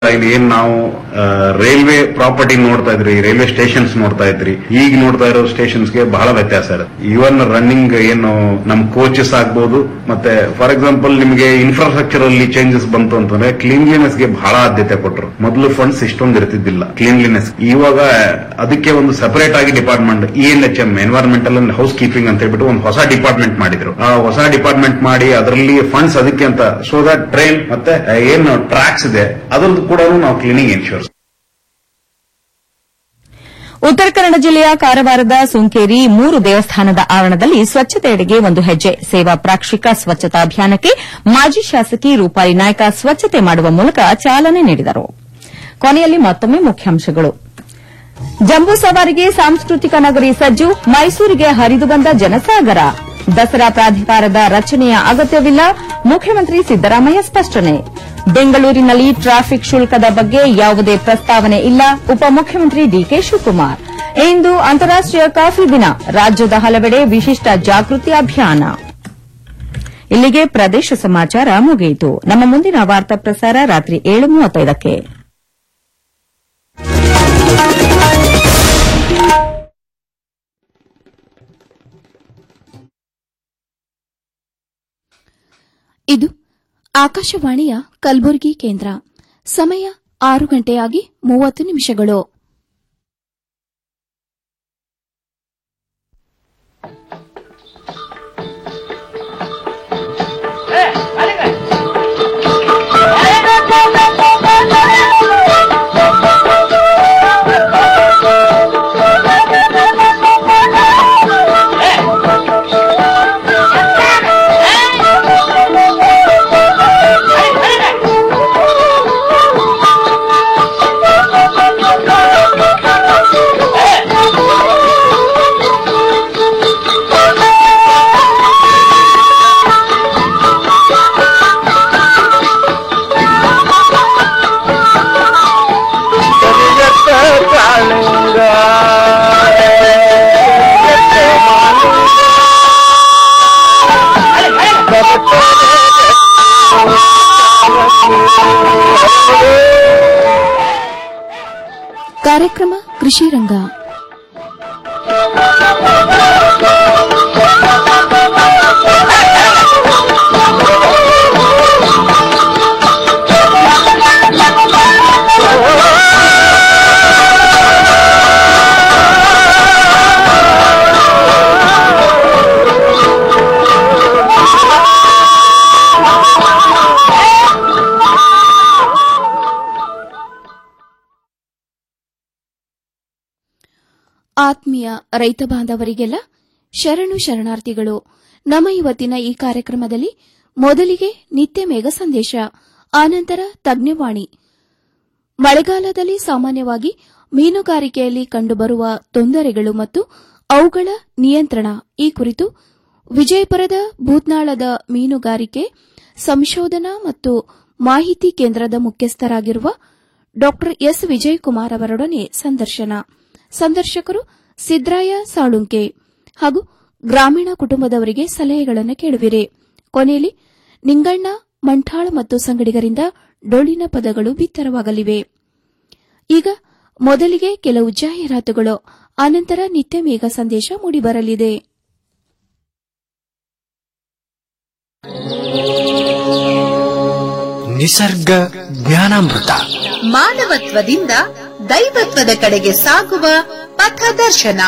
ಇಲ್ಲಿ ಏನ್ ನಾವು ರೈಲ್ವೆ ಪ್ರಾಪರ್ಟಿ ನೋಡ್ತಾ ಇದ್ರಿ ರೈಲ್ವೆ ಸ್ಟೇಷನ್ಸ್ ನೋಡ್ತಾ ಇದ್ರಿ ಈಗ ನೋಡ್ತಾ ಇರೋ ಸ್ಟೇಷನ್ಸ್ಗೆ ಬಹಳ ವ್ಯತ್ಯಾಸ ಇರುತ್ತೆ ಇವನ್ ರನ್ನಿಂಗ್ ಏನು ನಮ್ ಕೋಚಸ್ ಆಗ್ಬೋದು ಮತ್ತೆ ಫಾರ್ ಎಕ್ಸಾಂಪಲ್ ನಿಮಗೆ ಇನ್ಫ್ರಾಸ್ಟ್ರಕ್ಚರ್ ಅಲ್ಲಿ ಚೇಂಜಸ್ ಬಂತು ಅಂತಂದ್ರೆ ಕ್ಲೀನ್ಲಿನೆಸ್ ಗೆ ಬಹಳ ಆದ್ಯತೆ ಕೊಟ್ಟರು ಮೊದಲು ಫಂಡ್ಸ್ ಇಷ್ಟೊಂದು ಇರ್ತಿದ್ದಿಲ್ಲ ಕ್ಲೀನ್ಲಿನೆಸ್ ಇವಾಗ ಅದಕ್ಕೆ ಒಂದು ಸಪರೇಟ್ ಆಗಿ department E N H M environmental and housekeeping ಅಂತ ಹೇಳ್ಬಿಟ್ಟು ಒಂದು ಹೊಸ ಡಿಪಾರ್ಟ್ಮೆಂಟ್ ಮಾಡಿದ್ರು ಆ ಹೊಸ ಡಿಪಾರ್ಟ್ಮೆಂಟ್ ಮಾಡಿ ಅದರಲ್ಲಿ ಫಂಡ್ಸ್ ಅದಕ್ಕೆ ಅಂತ ಸೊ ದಟ್ ಟ್ರೈನ್ ಮತ್ತೆ ಏನು ಟ್ರ್ಯಾಕ್ಸ್ ಇದೆ ಅದ್ರದ್ದು ಕೂಡ ನಾವು ಕ್ಲೀನಿಂಗ್ ಇನ್ಶೂರ್ಸ್ ಉತ್ತರ ಕನ್ನಡ ಜಿಲ್ಲೆಯ ಕಾರವಾರದ ಸುಂಕೇರಿ ಮೂರು ದೇವಸ್ಥಾನದ ಆವರಣದಲ್ಲಿ ಸ್ವಚ್ಛತೆಯೆಡೆಗೆ ಒಂದು ಹೆಜ್ಜೆ ಸೇವಾ ಪ್ರಾಕ್ಷಿಕ ಸ್ವಚ್ಛತಾ ಅಭಿಯಾನಕ್ಕೆ ಮಾಜಿ ಶಾಸಕಿ ರೂಪಾಲಿ ನಾಯ್ಕ ಸ್ವಚ್ಛತೆ ಮಾಡುವ ಮೂಲಕ ಚಾಲನೆ ನೀಡಿದರು ಕೊನೆಯಲ್ಲಿ ಮತ್ತೊಮ್ಮೆ ಮುಖ್ಯಾಂಶಗಳು ಜಂಬೂ ಸವಾರಿಗೆ ಸಾಂಸ್ಕೃತಿಕ ನಗರಿ ಸಜ್ಜು ಮೈಸೂರಿಗೆ ಹರಿದು ಬಂದ ಜನಸಾಗರ ದಸರಾ ಪ್ರಾಧಿಕಾರದ ರಚನೆಯ ಅಗತ್ಯವಿಲ್ಲ ಮುಖ್ಯಮಂತ್ರಿ ಸಿದ್ದರಾಮಯ್ಯ ಸ್ಪಷ್ಟನೆ ಬೆಂಗಳೂರಿನಲ್ಲಿ ಟ್ರಾಫಿಕ್ ಶುಲ್ಕದ ಬಗ್ಗೆ ಯಾವುದೇ ಪ್ರಸ್ತಾವನೆ ಇಲ್ಲ ಉಪಮುಖ್ಯಮಂತ್ರಿ ಡಿಕೆ ಶಿವಕುಮಾರ್ ಇಂದು ಅಂತಾರಾಷ್ಟೀಯ ಕಾಫಿ ದಿನ ರಾಜ್ಯದ ಹಲವೆಡೆ ವಿಶಿಷ್ಟ ಜಾಗೃತಿ ಅಭಿಯಾನ ಇಲ್ಲಿಗೆ ಪ್ರದೇಶ ಸಮಾಚಾರ ಮುಗಿಯಿತು ನಮ್ಮ ಮುಂದಿನ ವಾರ್ತಾ ಪ್ರಸಾರ ರಾತ್ರಿ ಏಳು ಮೂವತ್ತೈದಕ್ಕೆ ಇದು ಆಕಾಶವಾಣಿಯ ಕಲಬುರಗಿ ಕೇಂದ್ರ ಸಮಯ ಆರು ಗಂಟೆಯಾಗಿ ಮೂವತ್ತು ನಿಮಿಷಗಳು ಕಾರ್ಯಕ್ರಮ ಕೃಷಿ ರಂಗ ಆತ್ಮೀಯ ರೈತ ಬಾಂಧವರಿಗೆಲ್ಲ ಶರಣು ಶರಣಾರ್ಥಿಗಳು ನಮ್ಮ ಇವತ್ತಿನ ಈ ಕಾರ್ಯಕ್ರಮದಲ್ಲಿ ಮೊದಲಿಗೆ ನಿತ್ಯ ಮೇಘ ಸಂದೇಶ ಆನಂತರ ತಜ್ಞವಾಣಿ ಮಳೆಗಾಲದಲ್ಲಿ ಸಾಮಾನ್ಯವಾಗಿ ಮೀನುಗಾರಿಕೆಯಲ್ಲಿ ಕಂಡುಬರುವ ತೊಂದರೆಗಳು ಮತ್ತು ಅವುಗಳ ನಿಯಂತ್ರಣ ಈ ಕುರಿತು ವಿಜಯಪುರದ ಭೂತ್ನಾಳದ ಮೀನುಗಾರಿಕೆ ಸಂಶೋಧನಾ ಮತ್ತು ಮಾಹಿತಿ ಕೇಂದ್ರದ ಮುಖ್ಯಸ್ಥರಾಗಿರುವ ಡಾ ಎಸ್ ವಿಜಯಕುಮಾರ್ ಅವರೊಡನೆ ಸಂದರ್ಶನ ಸಂದರ್ಶಕರು ಸಿದ್ರಾಯ ಸಾಳುಂಕೆ ಹಾಗೂ ಗ್ರಾಮೀಣ ಕುಟುಂಬದವರಿಗೆ ಸಲಹೆಗಳನ್ನು ಕೇಳುವಿರಿ ಕೊನೆಯಲ್ಲಿ ನಿಂಗಣ್ಣ ಮಂಠಾಳ ಮತ್ತು ಸಂಗಡಿಗರಿಂದ ಡೊಳ್ಳಿನ ಪದಗಳು ಬಿತ್ತರವಾಗಲಿವೆ ಈಗ ಮೊದಲಿಗೆ ಕೆಲವು ಜಾಹೀರಾತುಗಳು ಆನಂತರ ನಿತ್ಯ ಮೇಘ ಸಂದೇಶ ಮೂಡಿಬರಲಿದೆ ನಿಸರ್ಗ ಜ್ಞಾನಾಮೃತ ಮಾನವತ್ವದಿಂದ ದೈವತ್ವದ ಕಡೆಗೆ ಸಾಗುವ ಪಥದರ್ಶನ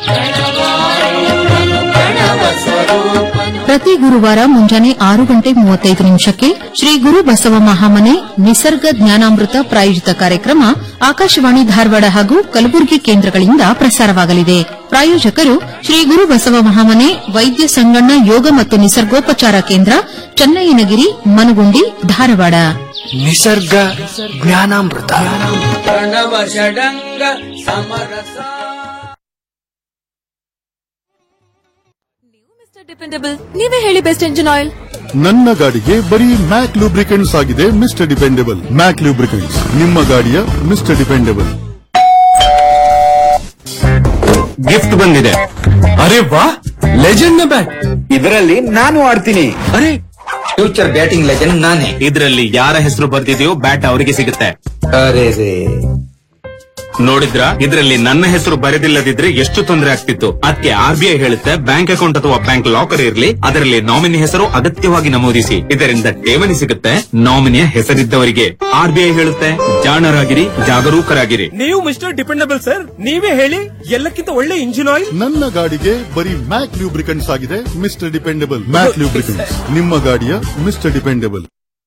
ಪ್ರತಿ ಗುರುವಾರ ಮುಂಜಾನೆ ಆರು ಗಂಟೆ ಮೂವತ್ತೈದು ನಿಮಿಷಕ್ಕೆ ಶ್ರೀ ಗುರು ಬಸವ ಮಹಾಮನೆ ನಿಸರ್ಗ ಜ್ಞಾನಾಮೃತ ಪ್ರಾಯೋಜಿತ ಕಾರ್ಯಕ್ರಮ ಆಕಾಶವಾಣಿ ಧಾರವಾಡ ಹಾಗೂ ಕಲಬುರಗಿ ಕೇಂದ್ರಗಳಿಂದ ಪ್ರಸಾರವಾಗಲಿದೆ ಪ್ರಾಯೋಜಕರು ಶ್ರೀ ಗುರು ಬಸವ ಮಹಾಮನೆ ವೈದ್ಯ ಸಂಗಣ್ಣ ಯೋಗ ಮತ್ತು ನಿಸರ್ಗೋಪಚಾರ ಕೇಂದ್ರ ಚನ್ನಯ್ಯನಗಿರಿ ಮನಗುಂಡಿ ಧಾರವಾಡ ನಿಸರ್ಗ ಜ್ಞಾನಾಮೃತ ನೀವೇ ಹೇಳಿ ಬೆಸ್ಟ್ ಎಂಜಿನ್ ಆಯಿಲ್ ನನ್ನ ಗಾಡಿಗೆ ಬರೀ ಮ್ಯಾಕ್ ಲೂಬ್ರಿಕೆಂಟ್ಸ್ ಆಗಿದೆ ಮಿಸ್ಟರ್ ಡಿಪೆಂಡೆಬಲ್ ಮ್ಯಾಕ್ ಲೂಬ್ರಿಕೆಂಟ್ಸ್ ನಿಮ್ಮ ಗಾಡಿಯ ಮಿಸ್ಟರ್ ಡಿಪೆಂಡೆಬಲ್ ಗಿಫ್ಟ್ ಬಂದಿದೆ ಅರೆ ವಾ ಲೆಜೆಂಡ್ ಬ್ಯಾಟ್ ಇದರಲ್ಲಿ ನಾನು ಆಡ್ತೀನಿ ಅರೆ ಫ್ಯೂಚರ್ ಬ್ಯಾಟಿಂಗ್ ಲೆಜೆಂಡ್ ನಾನೇ ಇದರಲ್ಲಿ ಯಾರ ಹೆಸರು ಬರ್ದಿದೆಯೋ ಬ್ಯಾಟ್ ಅವರಿಗೆ ಸಿಗುತ್ತೆ ಅರೆ ರೇ ನೋಡಿದ್ರ ಇದರಲ್ಲಿ ನನ್ನ ಹೆಸರು ಬರೆದಿಲ್ಲದಿದ್ರೆ ಎಷ್ಟು ತೊಂದರೆ ಆಗ್ತಿತ್ತು ಅದಕ್ಕೆ ಆರ್ ಬಿ ಐ ಹೇಳುತ್ತೆ ಬ್ಯಾಂಕ್ ಅಕೌಂಟ್ ಅಥವಾ ಬ್ಯಾಂಕ್ ಲಾಕರ್ ಇರಲಿ ಅದರಲ್ಲಿ ನಾಮಿನಿ ಹೆಸರು ಅಗತ್ಯವಾಗಿ ನಮೂದಿಸಿ ಇದರಿಂದ ಠೇವಣಿ ಸಿಗುತ್ತೆ ನಾಮಿನಿಯ ಹೆಸರಿದ್ದವರಿಗೆ ಆರ್ ಬಿ ಐ ಹೇಳುತ್ತೆ ಜಾಣರಾಗಿರಿ ಜಾಗರೂಕರಾಗಿರಿ ನೀವು ಮಿಸ್ಟರ್ ಡಿಪೆಂಡಬಲ್ ಸರ್ ನೀವೇ ಹೇಳಿ ಎಲ್ಲಕ್ಕಿಂತ ಒಳ್ಳೆ ಇಂಜಿನ್ ಆಯಿಲ್ ನನ್ನ ಗಾಡಿಗೆ ಬರೀ ಮ್ಯಾಕ್ ಲೂಬ್ರಿಕೆಂಟ್ಸ್ ಆಗಿದೆ ಮಿಸ್ಟರ್ ಡಿಪೆಂಡಬಲ್ ಮ್ಯಾಕ್ ಲೂಬ್ರಿಕೆಂಟ್ಸ್ ನಿಮ್ಮ ಗಾಡಿಯ ಮಿಸ್ಟರ್ ಡಿಪೆಂಡಬಲ್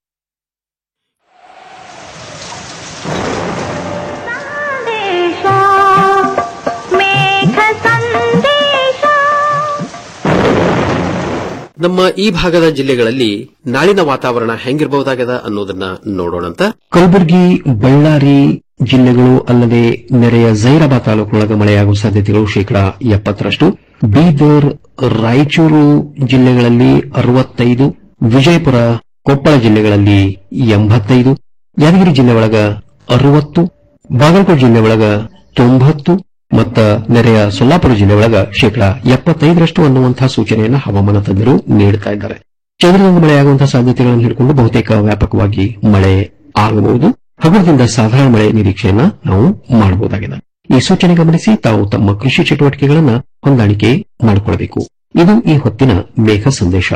ನಮ್ಮ ಈ ಭಾಗದ ಜಿಲ್ಲೆಗಳಲ್ಲಿ ನಾಳಿನ ವಾತಾವರಣ ಹೆಂಗಿರಬಹುದಾಗದ ಅನ್ನೋದನ್ನ ನೋಡೋಣಂತ ಕಲಬುರಗಿ ಬಳ್ಳಾರಿ ಜಿಲ್ಲೆಗಳು ಅಲ್ಲದೆ ನೆರೆಯ ಜೈರಾಬಾದ್ ತಾಲೂಕಿನೊಳಗ ಮಳೆಯಾಗುವ ಸಾಧ್ಯತೆಗಳು ಶೇಕಡಾ ಎಪ್ಪತ್ತರಷ್ಟು ಬೀದರ್ ರಾಯಚೂರು ಜಿಲ್ಲೆಗಳಲ್ಲಿ ಅರವತ್ತೈದು ವಿಜಯಪುರ ಕೊಪ್ಪಳ ಜಿಲ್ಲೆಗಳಲ್ಲಿ ಎಂಬತ್ತೈದು ಯಾದಗಿರಿ ಜಿಲ್ಲೆ ಒಳಗ ಅರವತ್ತು ಬಾಗಲಕೋಟೆ ಜಿಲ್ಲೆ ಒಳಗ ತೊಂಬತ್ತು ಮತ್ತ ನೆರೆಯ ಸೊಲ್ಲಾಪುರ ಜಿಲ್ಲೆ ಒಳಗ ಶೇಕಡಾ ಎಪ್ಪತ್ತೈದರಷ್ಟು ಅನ್ನುವಂತಹ ಸೂಚನೆಯನ್ನ ಹವಾಮಾನ ತಜ್ಞರು ನೀಡುತ್ತಾ ಇದ್ದಾರೆ ಚಂದ್ರನಿಂದ ಮಳೆಯಾಗುವಂತಹ ಸಾಧ್ಯತೆಗಳನ್ನು ಹಿಡ್ಕೊಂಡು ಬಹುತೇಕ ವ್ಯಾಪಕವಾಗಿ ಮಳೆ ಆಗಬಹುದು ಹಗುರದಿಂದ ಸಾಧಾರಣ ಮಳೆ ನಿರೀಕ್ಷೆಯನ್ನ ನಾವು ಮಾಡಬಹುದಾಗಿದೆ ಈ ಸೂಚನೆ ಗಮನಿಸಿ ತಾವು ತಮ್ಮ ಕೃಷಿ ಚಟುವಟಿಕೆಗಳನ್ನ ಹೊಂದಾಣಿಕೆ ಮಾಡಿಕೊಳ್ಳಬೇಕು ಇದು ಈ ಹೊತ್ತಿನ ಮೇಘ ಸಂದೇಶ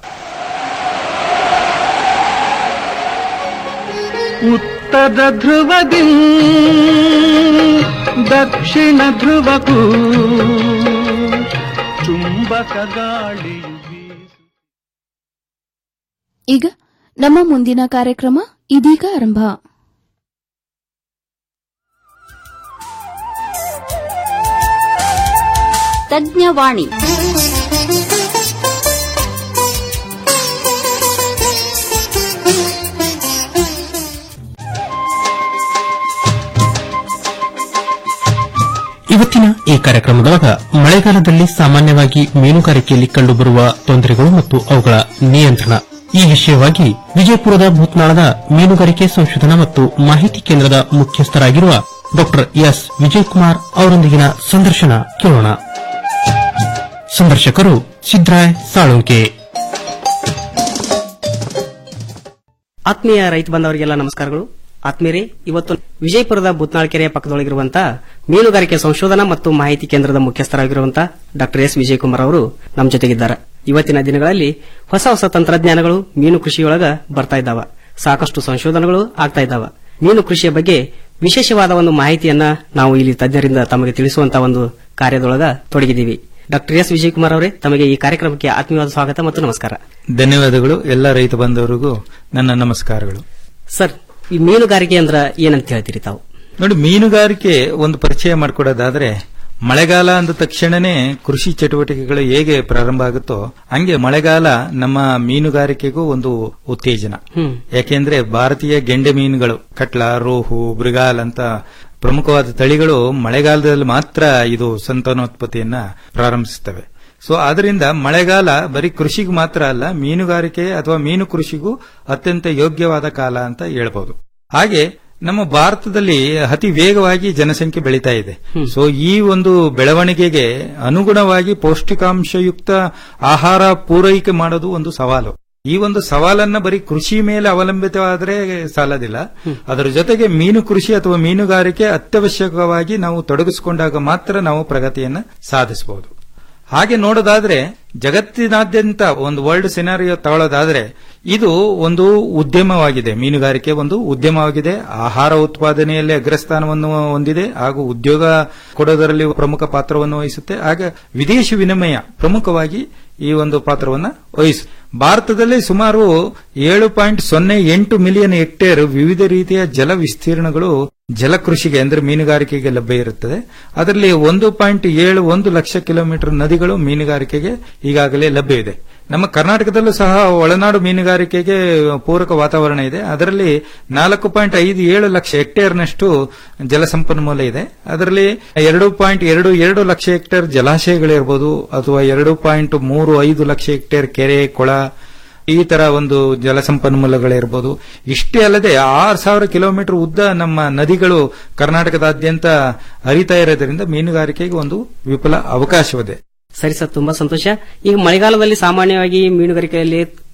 ಉತ್ತರ ಧ್ರುವದಿ ದಕ್ಷಿಣ ಧ್ರುವಕ್ಕೂ ಚುಂಬಕ ಗಾಳಿಯು ಈಗ ನಮ್ಮ ಮುಂದಿನ ಕಾರ್ಯಕ್ರಮ ಇದೀಗ ಆರಂಭ ತಜ್ಞವಾಣಿ ಇವತ್ತಿನ ಈ ಕಾರ್ಯಕ್ರಮದೊಳಗ ಮಳೆಗಾಲದಲ್ಲಿ ಸಾಮಾನ್ಯವಾಗಿ ಮೀನುಗಾರಿಕೆಯಲ್ಲಿ ಕಂಡುಬರುವ ತೊಂದರೆಗಳು ಮತ್ತು ಅವುಗಳ ನಿಯಂತ್ರಣ ಈ ವಿಷಯವಾಗಿ ವಿಜಯಪುರದ ಭೂತ್ನಾಳದ ಮೀನುಗಾರಿಕೆ ಸಂಶೋಧನಾ ಮತ್ತು ಮಾಹಿತಿ ಕೇಂದ್ರದ ಮುಖ್ಯಸ್ಥರಾಗಿರುವ ಡಾ ಎಸ್ ವಿಜಯಕುಮಾರ್ ಅವರೊಂದಿಗಿನ ಸಂದರ್ಶನ ಕೇಳೋಣ ಸಂದರ್ಶಕರು ಸಿದ್ದರಾಯ್ ಸಾಳುಂಕೆ ಆತ್ಮೀಯ ರೈತ ಬಂದವರಿಗೆಲ್ಲ ನಮಸ್ಕಾರಗಳು ಆತ್ಮೀಯರೇ ಇವತ್ತು ವಿಜಯಪುರದ ಬುತ್ನಾಳ್ ಕೆರೆಯ ಪಕ್ಕದೊಳಗಿರುವಂತಹ ಮೀನುಗಾರಿಕೆ ಸಂಶೋಧನಾ ಮತ್ತು ಮಾಹಿತಿ ಕೇಂದ್ರದ ಮುಖ್ಯಸ್ಥರಾಗಿರುವಂತಹ ಡಾಕ್ಟರ್ ಎಸ್ ವಿಜಯಕುಮಾರ್ ಅವರು ನಮ್ಮ ಜೊತೆಗಿದ್ದಾರೆ ಇವತ್ತಿನ ದಿನಗಳಲ್ಲಿ ಹೊಸ ಹೊಸ ತಂತ್ರಜ್ಞಾನಗಳು ಮೀನು ಕೃಷಿಯೊಳಗ ಬರ್ತಾ ಇದ್ದಾವ ಸಾಕಷ್ಟು ಸಂಶೋಧನೆಗಳು ಆಗ್ತಾ ಇದ್ದಾವ ಮೀನು ಕೃಷಿಯ ಬಗ್ಗೆ ವಿಶೇಷವಾದ ಒಂದು ಮಾಹಿತಿಯನ್ನ ನಾವು ಇಲ್ಲಿ ತಜ್ಞರಿಂದ ತಮಗೆ ತಿಳಿಸುವಂತಹ ಒಂದು ಕಾರ್ಯದೊಳಗ ತೊಡಗಿದ್ದೀವಿ ಡಾಕ್ಟರ್ ಎಸ್ ವಿಜಯಕುಮಾರ್ ಅವರೇ ತಮಗೆ ಈ ಕಾರ್ಯಕ್ರಮಕ್ಕೆ ಆತ್ಮೀಯವಾದ ಸ್ವಾಗತ ಮತ್ತು ನಮಸ್ಕಾರ ಧನ್ಯವಾದಗಳು ಎಲ್ಲ ರೈತ ಬಂಧುವರಿಗೂ ನನ್ನ ನಮಸ್ಕಾರಗಳು ಸರ್ ಈ ಮೀನುಗಾರಿಕೆ ಅಂದ್ರ ಏನಂತ ಹೇಳ್ತೀರಿ ತಾವು ನೋಡಿ ಮೀನುಗಾರಿಕೆ ಒಂದು ಪರಿಚಯ ಮಾಡಿಕೊಡೋದಾದ್ರೆ ಮಳೆಗಾಲ ಅಂದ ತಕ್ಷಣನೇ ಕೃಷಿ ಚಟುವಟಿಕೆಗಳು ಹೇಗೆ ಪ್ರಾರಂಭ ಆಗುತ್ತೋ ಹಂಗೆ ಮಳೆಗಾಲ ನಮ್ಮ ಮೀನುಗಾರಿಕೆಗೂ ಒಂದು ಉತ್ತೇಜನ ಯಾಕೆಂದ್ರೆ ಭಾರತೀಯ ಗೆಂಡೆ ಮೀನುಗಳು ಕಟ್ಲ ರೋಹು ಮೃಗಾಲ್ ಅಂತ ಪ್ರಮುಖವಾದ ತಳಿಗಳು ಮಳೆಗಾಲದಲ್ಲಿ ಮಾತ್ರ ಇದು ಸಂತಾನೋತ್ಪತ್ತಿಯನ್ನ ಪ್ರಾರಂಭಿಸುತ್ತವೆ ಸೊ ಆದ್ರಿಂದ ಮಳೆಗಾಲ ಬರೀ ಕೃಷಿಗೆ ಮಾತ್ರ ಅಲ್ಲ ಮೀನುಗಾರಿಕೆ ಅಥವಾ ಮೀನು ಕೃಷಿಗೂ ಅತ್ಯಂತ ಯೋಗ್ಯವಾದ ಕಾಲ ಅಂತ ಹೇಳ್ಬೋದು ಹಾಗೆ ನಮ್ಮ ಭಾರತದಲ್ಲಿ ಅತಿ ವೇಗವಾಗಿ ಜನಸಂಖ್ಯೆ ಬೆಳೀತಾ ಇದೆ ಸೊ ಈ ಒಂದು ಬೆಳವಣಿಗೆಗೆ ಅನುಗುಣವಾಗಿ ಪೌಷ್ಟಿಕಾಂಶಯುಕ್ತ ಆಹಾರ ಪೂರೈಕೆ ಮಾಡೋದು ಒಂದು ಸವಾಲು ಈ ಒಂದು ಸವಾಲನ್ನ ಬರೀ ಕೃಷಿ ಮೇಲೆ ಅವಲಂಬಿತವಾದರೆ ಸಾಲದಿಲ್ಲ ಅದರ ಜೊತೆಗೆ ಮೀನು ಕೃಷಿ ಅಥವಾ ಮೀನುಗಾರಿಕೆ ಅತ್ಯವಶ್ಯಕವಾಗಿ ನಾವು ತೊಡಗಿಸಿಕೊಂಡಾಗ ಮಾತ್ರ ನಾವು ಪ್ರಗತಿಯನ್ನ ಸಾಧಿಸಬಹುದು ಹಾಗೆ ನೋಡೋದಾದ್ರೆ ಜಗತ್ತಿನಾದ್ಯಂತ ಒಂದು ವರ್ಲ್ಡ್ ಸಿನಾರಿಯೋ ತಗೊಳ್ಳೋದಾದ್ರೆ ಇದು ಒಂದು ಉದ್ಯಮವಾಗಿದೆ ಮೀನುಗಾರಿಕೆ ಒಂದು ಉದ್ಯಮವಾಗಿದೆ ಆಹಾರ ಉತ್ಪಾದನೆಯಲ್ಲಿ ಅಗ್ರಸ್ಥಾನವನ್ನು ಹೊಂದಿದೆ ಹಾಗೂ ಉದ್ಯೋಗ ಕೊಡೋದರಲ್ಲಿ ಪ್ರಮುಖ ಪಾತ್ರವನ್ನು ವಹಿಸುತ್ತೆ ಹಾಗೆ ವಿದೇಶಿ ವಿನಿಮಯ ಪ್ರಮುಖವಾಗಿ ಈ ಒಂದು ಪಾತ್ರವನ್ನ ವಹಿಸು ಭಾರತದಲ್ಲಿ ಸುಮಾರು ಏಳು ಪಾಯಿಂಟ್ ಸೊನ್ನೆ ಎಂಟು ಮಿಲಿಯನ್ ಹೆಕ್ಟೇರ್ ವಿವಿಧ ರೀತಿಯ ಜಲ ವಿಸ್ತೀರ್ಣಗಳು ಜಲಕೃಷಿಗೆ ಅಂದ್ರೆ ಮೀನುಗಾರಿಕೆಗೆ ಲಭ್ಯ ಇರುತ್ತದೆ ಅದರಲ್ಲಿ ಒಂದು ಪಾಯಿಂಟ್ ಏಳು ಒಂದು ಲಕ್ಷ ಕಿಲೋಮೀಟರ್ ನದಿಗಳು ಮೀನುಗಾರಿಕೆಗೆ ಈಗಾಗಲೇ ಲಭ್ಯ ಇದೆ ನಮ್ಮ ಕರ್ನಾಟಕದಲ್ಲೂ ಸಹ ಒಳನಾಡು ಮೀನುಗಾರಿಕೆಗೆ ಪೂರಕ ವಾತಾವರಣ ಇದೆ ಅದರಲ್ಲಿ ನಾಲ್ಕು ಪಾಯಿಂಟ್ ಐದು ಏಳು ಲಕ್ಷ ಹೆಕ್ಟೇರ್ನಷ್ಟು ಜಲಸಂಪನ್ಮೂಲ ಇದೆ ಅದರಲ್ಲಿ ಎರಡು ಪಾಯಿಂಟ್ ಎರಡು ಎರಡು ಲಕ್ಷ ಹೆಕ್ಟೇರ್ ಜಲಾಶಯಗಳಿರ್ಬೋದು ಅಥವಾ ಎರಡು ಪಾಯಿಂಟ್ ಮೂರು ಐದು ಲಕ್ಷ ಹೆಕ್ಟೇರ್ ಕೆರೆ ಕೊಳ ಈ ತರ ಒಂದು ಜಲಸಂಪನ್ಮೂಲಗಳಿರ್ಬೋದು ಇಷ್ಟೇ ಅಲ್ಲದೆ ಆರು ಸಾವಿರ ಕಿಲೋಮೀಟರ್ ಉದ್ದ ನಮ್ಮ ನದಿಗಳು ಕರ್ನಾಟಕದಾದ್ಯಂತ ಹರಿತಾ ಇರೋದ್ರಿಂದ ಮೀನುಗಾರಿಕೆಗೆ ಒಂದು ವಿಪುಲ ಅವಕಾಶವಿದೆ ಸರಿ ಸರ್ ತುಂಬಾ ಸಂತೋಷ ಈಗ ಮಳೆಗಾಲದಲ್ಲಿ ಸಾಮಾನ್ಯವಾಗಿ ಮೀನುಗಾರಿಕೆಯಲ್ಲಿ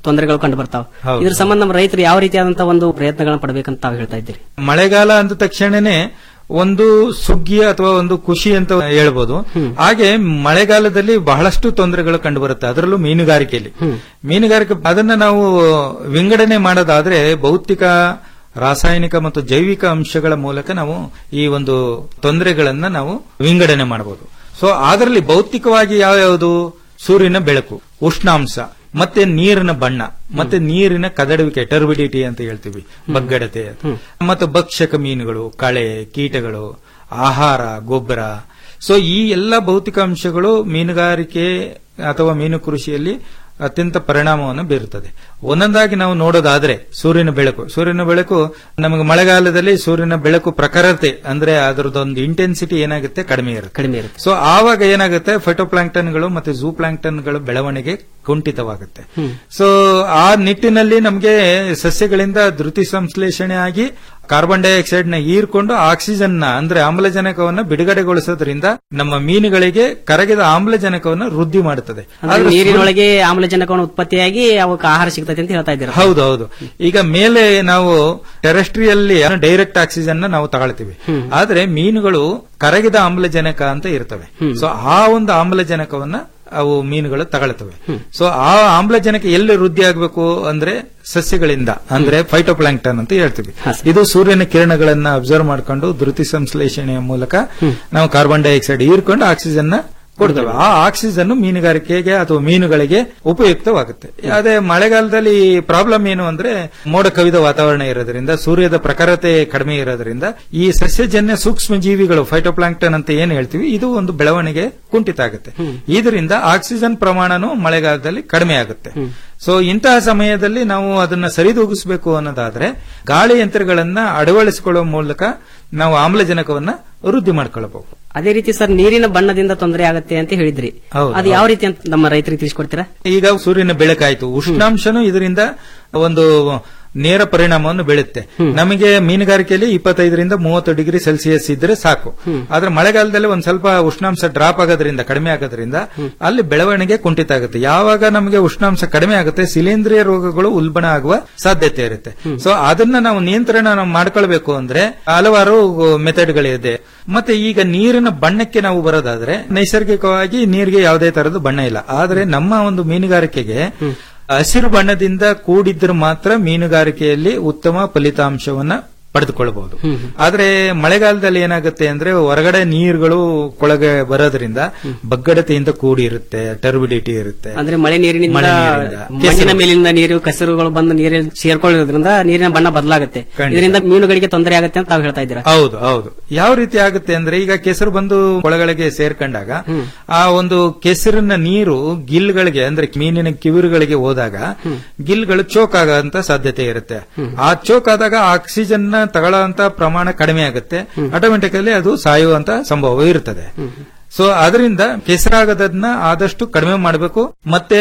ತೊಂದರೆಗಳು ಕಂಡು ಬರ್ತಾವ ಹೌದು. ಇದ್ರ ಸಂಬಂಧ ನಮ್ಮ ರೈತರು ಯಾವ ರೀತಿಯಾದಂತಹ ಒಂದು ಪ್ರಯತ್ನಗಳನ್ನ ಪಡಬೇಕಂತ ತಾವು ಹೇಳ್ತಾ ಇದ್ದೀರಿ ಮಳೆಗಾಲ ಅಂದ ತಕ್ಷಣನೇ ಒಂದು ಸುಗ್ಗಿ ಅಥವಾ ಒಂದು ಖುಷಿ ಅಂತ ಹೇಳ್ಬೋದು ಹಾಗೆ ಮಳೆಗಾಲದಲ್ಲಿ ಬಹಳಷ್ಟು ತೊಂದರೆಗಳು ಕಂಡು ಬರುತ್ತೆ ಅದರಲ್ಲೂ ಮೀನುಗಾರಿಕೆಯಲ್ಲಿ ಮೀನುಗಾರಿಕೆ ಅದನ್ನ ನಾವು ವಿಂಗಡಣೆ ಮಾಡೋದಾದ್ರೆ ಭೌತಿಕ ರಾಸಾಯನಿಕ ಮತ್ತು ಜೈವಿಕ ಅಂಶಗಳ ಮೂಲಕ ನಾವು ಈ ಒಂದು ತೊಂದರೆಗಳನ್ನ ನಾವು ವಿಂಗಡಣೆ ಮಾಡಬಹುದು ಸೊ ಅದರಲ್ಲಿ ಭೌತಿಕವಾಗಿ ಯಾವ್ಯಾವುದು ಸೂರ್ಯನ ಬೆಳಕು ಉಷ್ಣಾಂಶ ಮತ್ತೆ ನೀರಿನ ಬಣ್ಣ ಮತ್ತೆ ನೀರಿನ ಕದಡುವಿಕೆ ಟರ್ಬಿಡಿಟಿ ಅಂತ ಹೇಳ್ತೀವಿ ಬಗ್ಗಡತೆ ಮತ್ತು ಭಕ್ಷಕ ಮೀನುಗಳು ಕಳೆ ಕೀಟಗಳು ಆಹಾರ ಗೊಬ್ಬರ ಸೊ ಈ ಎಲ್ಲ ಭೌತಿಕ ಅಂಶಗಳು ಮೀನುಗಾರಿಕೆ ಅಥವಾ ಮೀನು ಕೃಷಿಯಲ್ಲಿ ಅತ್ಯಂತ ಪರಿಣಾಮವನ್ನು ಬೀರುತ್ತದೆ ಒಂದೊಂದಾಗಿ ನಾವು ನೋಡೋದಾದ್ರೆ ಸೂರ್ಯನ ಬೆಳಕು ಸೂರ್ಯನ ಬೆಳಕು ನಮಗೆ ಮಳೆಗಾಲದಲ್ಲಿ ಸೂರ್ಯನ ಬೆಳಕು ಪ್ರಖರತೆ ಅಂದ್ರೆ ಅದರದೊಂದು ಇಂಟೆನ್ಸಿಟಿ ಏನಾಗುತ್ತೆ ಕಡಿಮೆ ಇರುತ್ತೆ ಕಡಿಮೆ ಇರುತ್ತೆ ಸೊ ಆವಾಗ ಏನಾಗುತ್ತೆ ಫೈಟೋಪ್ಲಾಂಕ್ಟನ್ಗಳು ಮತ್ತೆ ಝೂ ಪ್ಲಾಂಕ್ಟನ್ಗಳು ಬೆಳವಣಿಗೆ ಕುಂಠಿತವಾಗುತ್ತೆ ಸೊ ಆ ನಿಟ್ಟಿನಲ್ಲಿ ನಮಗೆ ಸಸ್ಯಗಳಿಂದ ಧೃತಿ ಸಂಶ್ಲೇಷಣೆ ಆಗಿ ಕಾರ್ಬನ್ ಡೈಆಕ್ಸೈಡ್ ನ ಹೀರ್ಕೊಂಡು ಆಕ್ಸಿಜನ್ ನ ಅಂದ್ರೆ ಆಮ್ಲಜನಕವನ್ನ ಬಿಡುಗಡೆಗೊಳಿಸೋದ್ರಿಂದ ನಮ್ಮ ಮೀನುಗಳಿಗೆ ಕರಗಿದ ಆಮ್ಲಜನಕವನ್ನು ವೃದ್ಧಿ ಮಾಡುತ್ತದೆ ಅಂದ್ರೆ ಆದ್ರೆ ನೀರಿನೊಳಗೆ ಆಮ್ಲಜನಕವನ್ನು ಉತ್ಪತ್ತಿಯಾಗಿ ಅವಕ್ಕೆ ಆಹಾರ ಸಿಗ್ತೈತೆ ಅಂತ ಹೇಳ್ತಾ ಇದ್ದೀರಾ ಹೌದು ಹೌದು ಈಗ ಮೇಲೆ ನಾವು ಟೆರೆಸ್ಟ್ರಿಯಲ್ ಡೈರೆಕ್ಟ್ ಆಕ್ಸಿಜನ್ ನ ನಾವು ತಗೊಳ್ತೀವಿ ಆದ್ರೆ ಮೀನುಗಳು ಕರಗಿದ ಆಮ್ಲಜನಕ ಅಂತ ಇರ್ತವೆ ಸೊ ಆ ಒಂದು ಆಮ್ಲಜನಕವನ್ನ ಅವು ಮೀನುಗಳು ತಗೊಳ್ತವೆ ಸೊ ಆ ಆಮ್ಲಜನಕ ಎಲ್ಲಿ ವೃದ್ಧಿ ಆಗಬೇಕು ಅಂದ್ರೆ ಸಸ್ಯಗಳಿಂದ ಅಂದ್ರೆ ಫೈಟೋಪ್ಲಾಂಕ್ಟನ್ ಅಂತ ಹೇಳ್ತೀವಿ ಇದು ಸೂರ್ಯನ ಕಿರಣಗಳನ್ನ ಅಬ್ಸರ್ವ್ ಮಾಡ್ಕೊಂಡು ಧೃತಿ ಸಂಶ್ಲೇಷಣೆಯ ಮೂಲಕ ನಾವು ಕಾರ್ಬನ್ ಡೈಆಕ್ಸೈಡ್ ಹೀರ್ಕೊಂಡು ಆಕ್ಸಿಜನ್ ನ ಕೊಡ್ತೇವೆ ಆ ಆಕ್ಸಿಜನ್ ಮೀನುಗಾರಿಕೆಗೆ ಅಥವಾ ಮೀನುಗಳಿಗೆ ಉಪಯುಕ್ತವಾಗುತ್ತೆ ಅದೇ ಮಳೆಗಾಲದಲ್ಲಿ ಪ್ರಾಬ್ಲಮ್ ಏನು ಅಂದ್ರೆ ಮೋಡ ಕವಿದ ವಾತಾವರಣ ಇರೋದ್ರಿಂದ ಸೂರ್ಯದ ಪ್ರಖರತೆ ಕಡಿಮೆ ಇರೋದ್ರಿಂದ ಈ ಸಸ್ಯಜನ್ಯ ಸೂಕ್ಷ್ಮ ಜೀವಿಗಳು ಫೈಟೋಪ್ಲಾಂಕ್ಟನ್ ಅಂತ ಏನ್ ಹೇಳ್ತೀವಿ ಇದು ಒಂದು ಬೆಳವಣಿಗೆ ಕುಂಠಿತ ಆಗುತ್ತೆ ಇದರಿಂದ ಆಕ್ಸಿಜನ್ ಪ್ರಮಾಣನೂ ಮಳೆಗಾಲದಲ್ಲಿ ಕಡಿಮೆ ಆಗುತ್ತೆ ಸೊ ಇಂತಹ ಸಮಯದಲ್ಲಿ ನಾವು ಅದನ್ನ ಸರಿದೂಗಿಸಬೇಕು ಅನ್ನೋದಾದ್ರೆ ಗಾಳಿ ಯಂತ್ರಗಳನ್ನ ಅಳವಡಿಸಿಕೊಳ್ಳುವ ಮೂಲಕ ನಾವು ಆಮ್ಲಜನಕವನ್ನ ವೃದ್ಧಿ ಮಾಡ್ಕೊಳ್ಳಬಹುದು ಅದೇ ರೀತಿ ಸರ್ ನೀರಿನ ಬಣ್ಣದಿಂದ ತೊಂದರೆ ಆಗುತ್ತೆ ಅಂತ ಹೇಳಿದ್ರಿ ಹೌದು, ಅದು ಯಾವ ರೀತಿ ಅಂತ ನಮ್ಮ ರೈತರಿಗೆ ತಿಳಿಸ್ಕೊಡ್ತೀರಾ ಈಗ ಸೂರ್ಯನ ಬೆಳಕಾಯ್ತು ಉಷ್ಣಾಂಶನೂ ಇದರಿಂದ ಒಂದು ನೇರ ಪರಿಣಾಮವನ್ನು ಬೀಳುತ್ತೆ ನಮಗೆ ಮೀನುಗಾರಿಕೆಯಲ್ಲಿ ಇಪ್ಪತ್ತೈದರಿಂದ ಮೂವತ್ತು ಡಿಗ್ರಿ ಸೆಲ್ಸಿಯಸ್ ಇದ್ರೆ ಸಾಕು ಆದ್ರೆ ಮಳೆಗಾಲದಲ್ಲಿ ಒಂದ್ ಸ್ವಲ್ಪ ಉಷ್ಣಾಂಶ ಡ್ರಾಪ್ ಆಗೋದ್ರಿಂದ ಕಡಿಮೆ ಆಗೋದ್ರಿಂದ ಅಲ್ಲಿ ಬೆಳವಣಿಗೆ ಕುಂಠಿತ ಆಗುತ್ತೆ ಯಾವಾಗ ನಮಗೆ ಉಷ್ಣಾಂಶ ಕಡಿಮೆ ಆಗುತ್ತೆ ಶಿಲೇಂಧ್ರಿಯ ರೋಗಗಳು ಉಲ್ಬಣ ಆಗುವ ಸಾಧ್ಯತೆ ಇರುತ್ತೆ ಸೊ ಅದನ್ನ ನಾವು ನಿಯಂತ್ರಣ ನಾವು ಮಾಡ್ಕೊಳ್ಬೇಕು ಅಂದ್ರೆ ಹಲವಾರು ಮೆಥಡ್ಗಳಿದೆ ಮತ್ತೆ ಈಗ ನೀರಿನ ಬಣ್ಣಕ್ಕೆ ನಾವು ಬರೋದಾದ್ರೆ ನೈಸರ್ಗಿಕವಾಗಿ ನೀರಿಗೆ ಯಾವುದೇ ತರದ ಬಣ್ಣ ಇಲ್ಲ ಆದ್ರೆ ನಮ್ಮ ಒಂದು ಮೀನುಗಾರಿಕೆಗೆ ಹಸಿರು ಬಣ್ಣದಿಂದ ಕೂಡಿದ್ರೆ ಮಾತ್ರ ಮೀನುಗಾರಿಕೆಯಲ್ಲಿ ಉತ್ತಮ ಫಲಿತಾಂಶವನ್ನ ಪಡೆದುಕೊಳ್ಳಬಹುದು ಆದ್ರೆ ಮಳೆಗಾಲದಲ್ಲಿ ಏನಾಗುತ್ತೆ ಅಂದ್ರೆ ಹೊರಗಡೆ ನೀರುಗಳು ಕೊಳಗೆ ಬರೋದ್ರಿಂದ ಬಗ್ಗಡತೆಯಿಂದ ಕೂಡಿರುತ್ತೆ ಟರ್ಬಿಡಿಟಿ ಇರುತ್ತೆ ಅಂದ್ರೆ ಮಳೆ ನೀರಿನಿಂದ ಮಳೆ ನೀರಿಂದ. ಮಣ್ಣಿನ ಕೆಸರು. ಮೇಲಿಂದ ನೀರು ಕಸರುಗಳು ಬಂದು ನೀರಿನ ಸೇರ್ಕೊಳ್ಳೋದ್ರಿಂದ ನೀರಿನ ಬಣ್ಣ ಬದಲಾಗುತ್ತೆ ಖಂಡಿತ. ಇದರಿಂದ ಮೀನುಗಳಿಗೆ ತೊಂದರೆ ಆಗುತ್ತೆ ಅಂತ ತಾವು ಹೇಳ್ತಾ ಇದ್ದೀರಾ ಹೌದು ಹೌದು ಯಾವ ರೀತಿ ಆಗುತ್ತೆ ಅಂದ್ರೆ ಈಗ ಕೆಸರು ಬಂದು ಕೊಳಗಳಿಗೆ ಸೇರ್ಕೊಂಡಾಗ ಆ ಒಂದು ಕೆಸರಿನ ನೀರು ಗಿಲ್ಗಳಿಗೆ ಅಂದ್ರೆ ಮೀನಿನ ಕಿವಿರುಗಳಿಗೆ ಹೋದಾಗ ಗಿಲ್ಗಳು ಚೋಕ್ ಆಗಂತ ಸಾಧ್ಯತೆ ಇರುತ್ತೆ ಆ ಚೋಕ್ ಆದಾಗ ಆಕ್ಸಿಜನ್ ನ ತಗೊಳ್ಳೋಂತ ಪ್ರಮಾಣ ಕಡಿಮೆ ಆಗುತ್ತೆ ಆಟೋಮೆಟಿಕಲಿ ಅದು ಸಾಯುವಂತ ಸಂಭವ ಇರ್ತದೆ ಸೊ ಅದರಿಂದ ಕೆಸರಾಗದನ್ನ ಆದಷ್ಟು ಕಡಿಮೆ ಮಾಡಬೇಕು ಮತ್ತೆ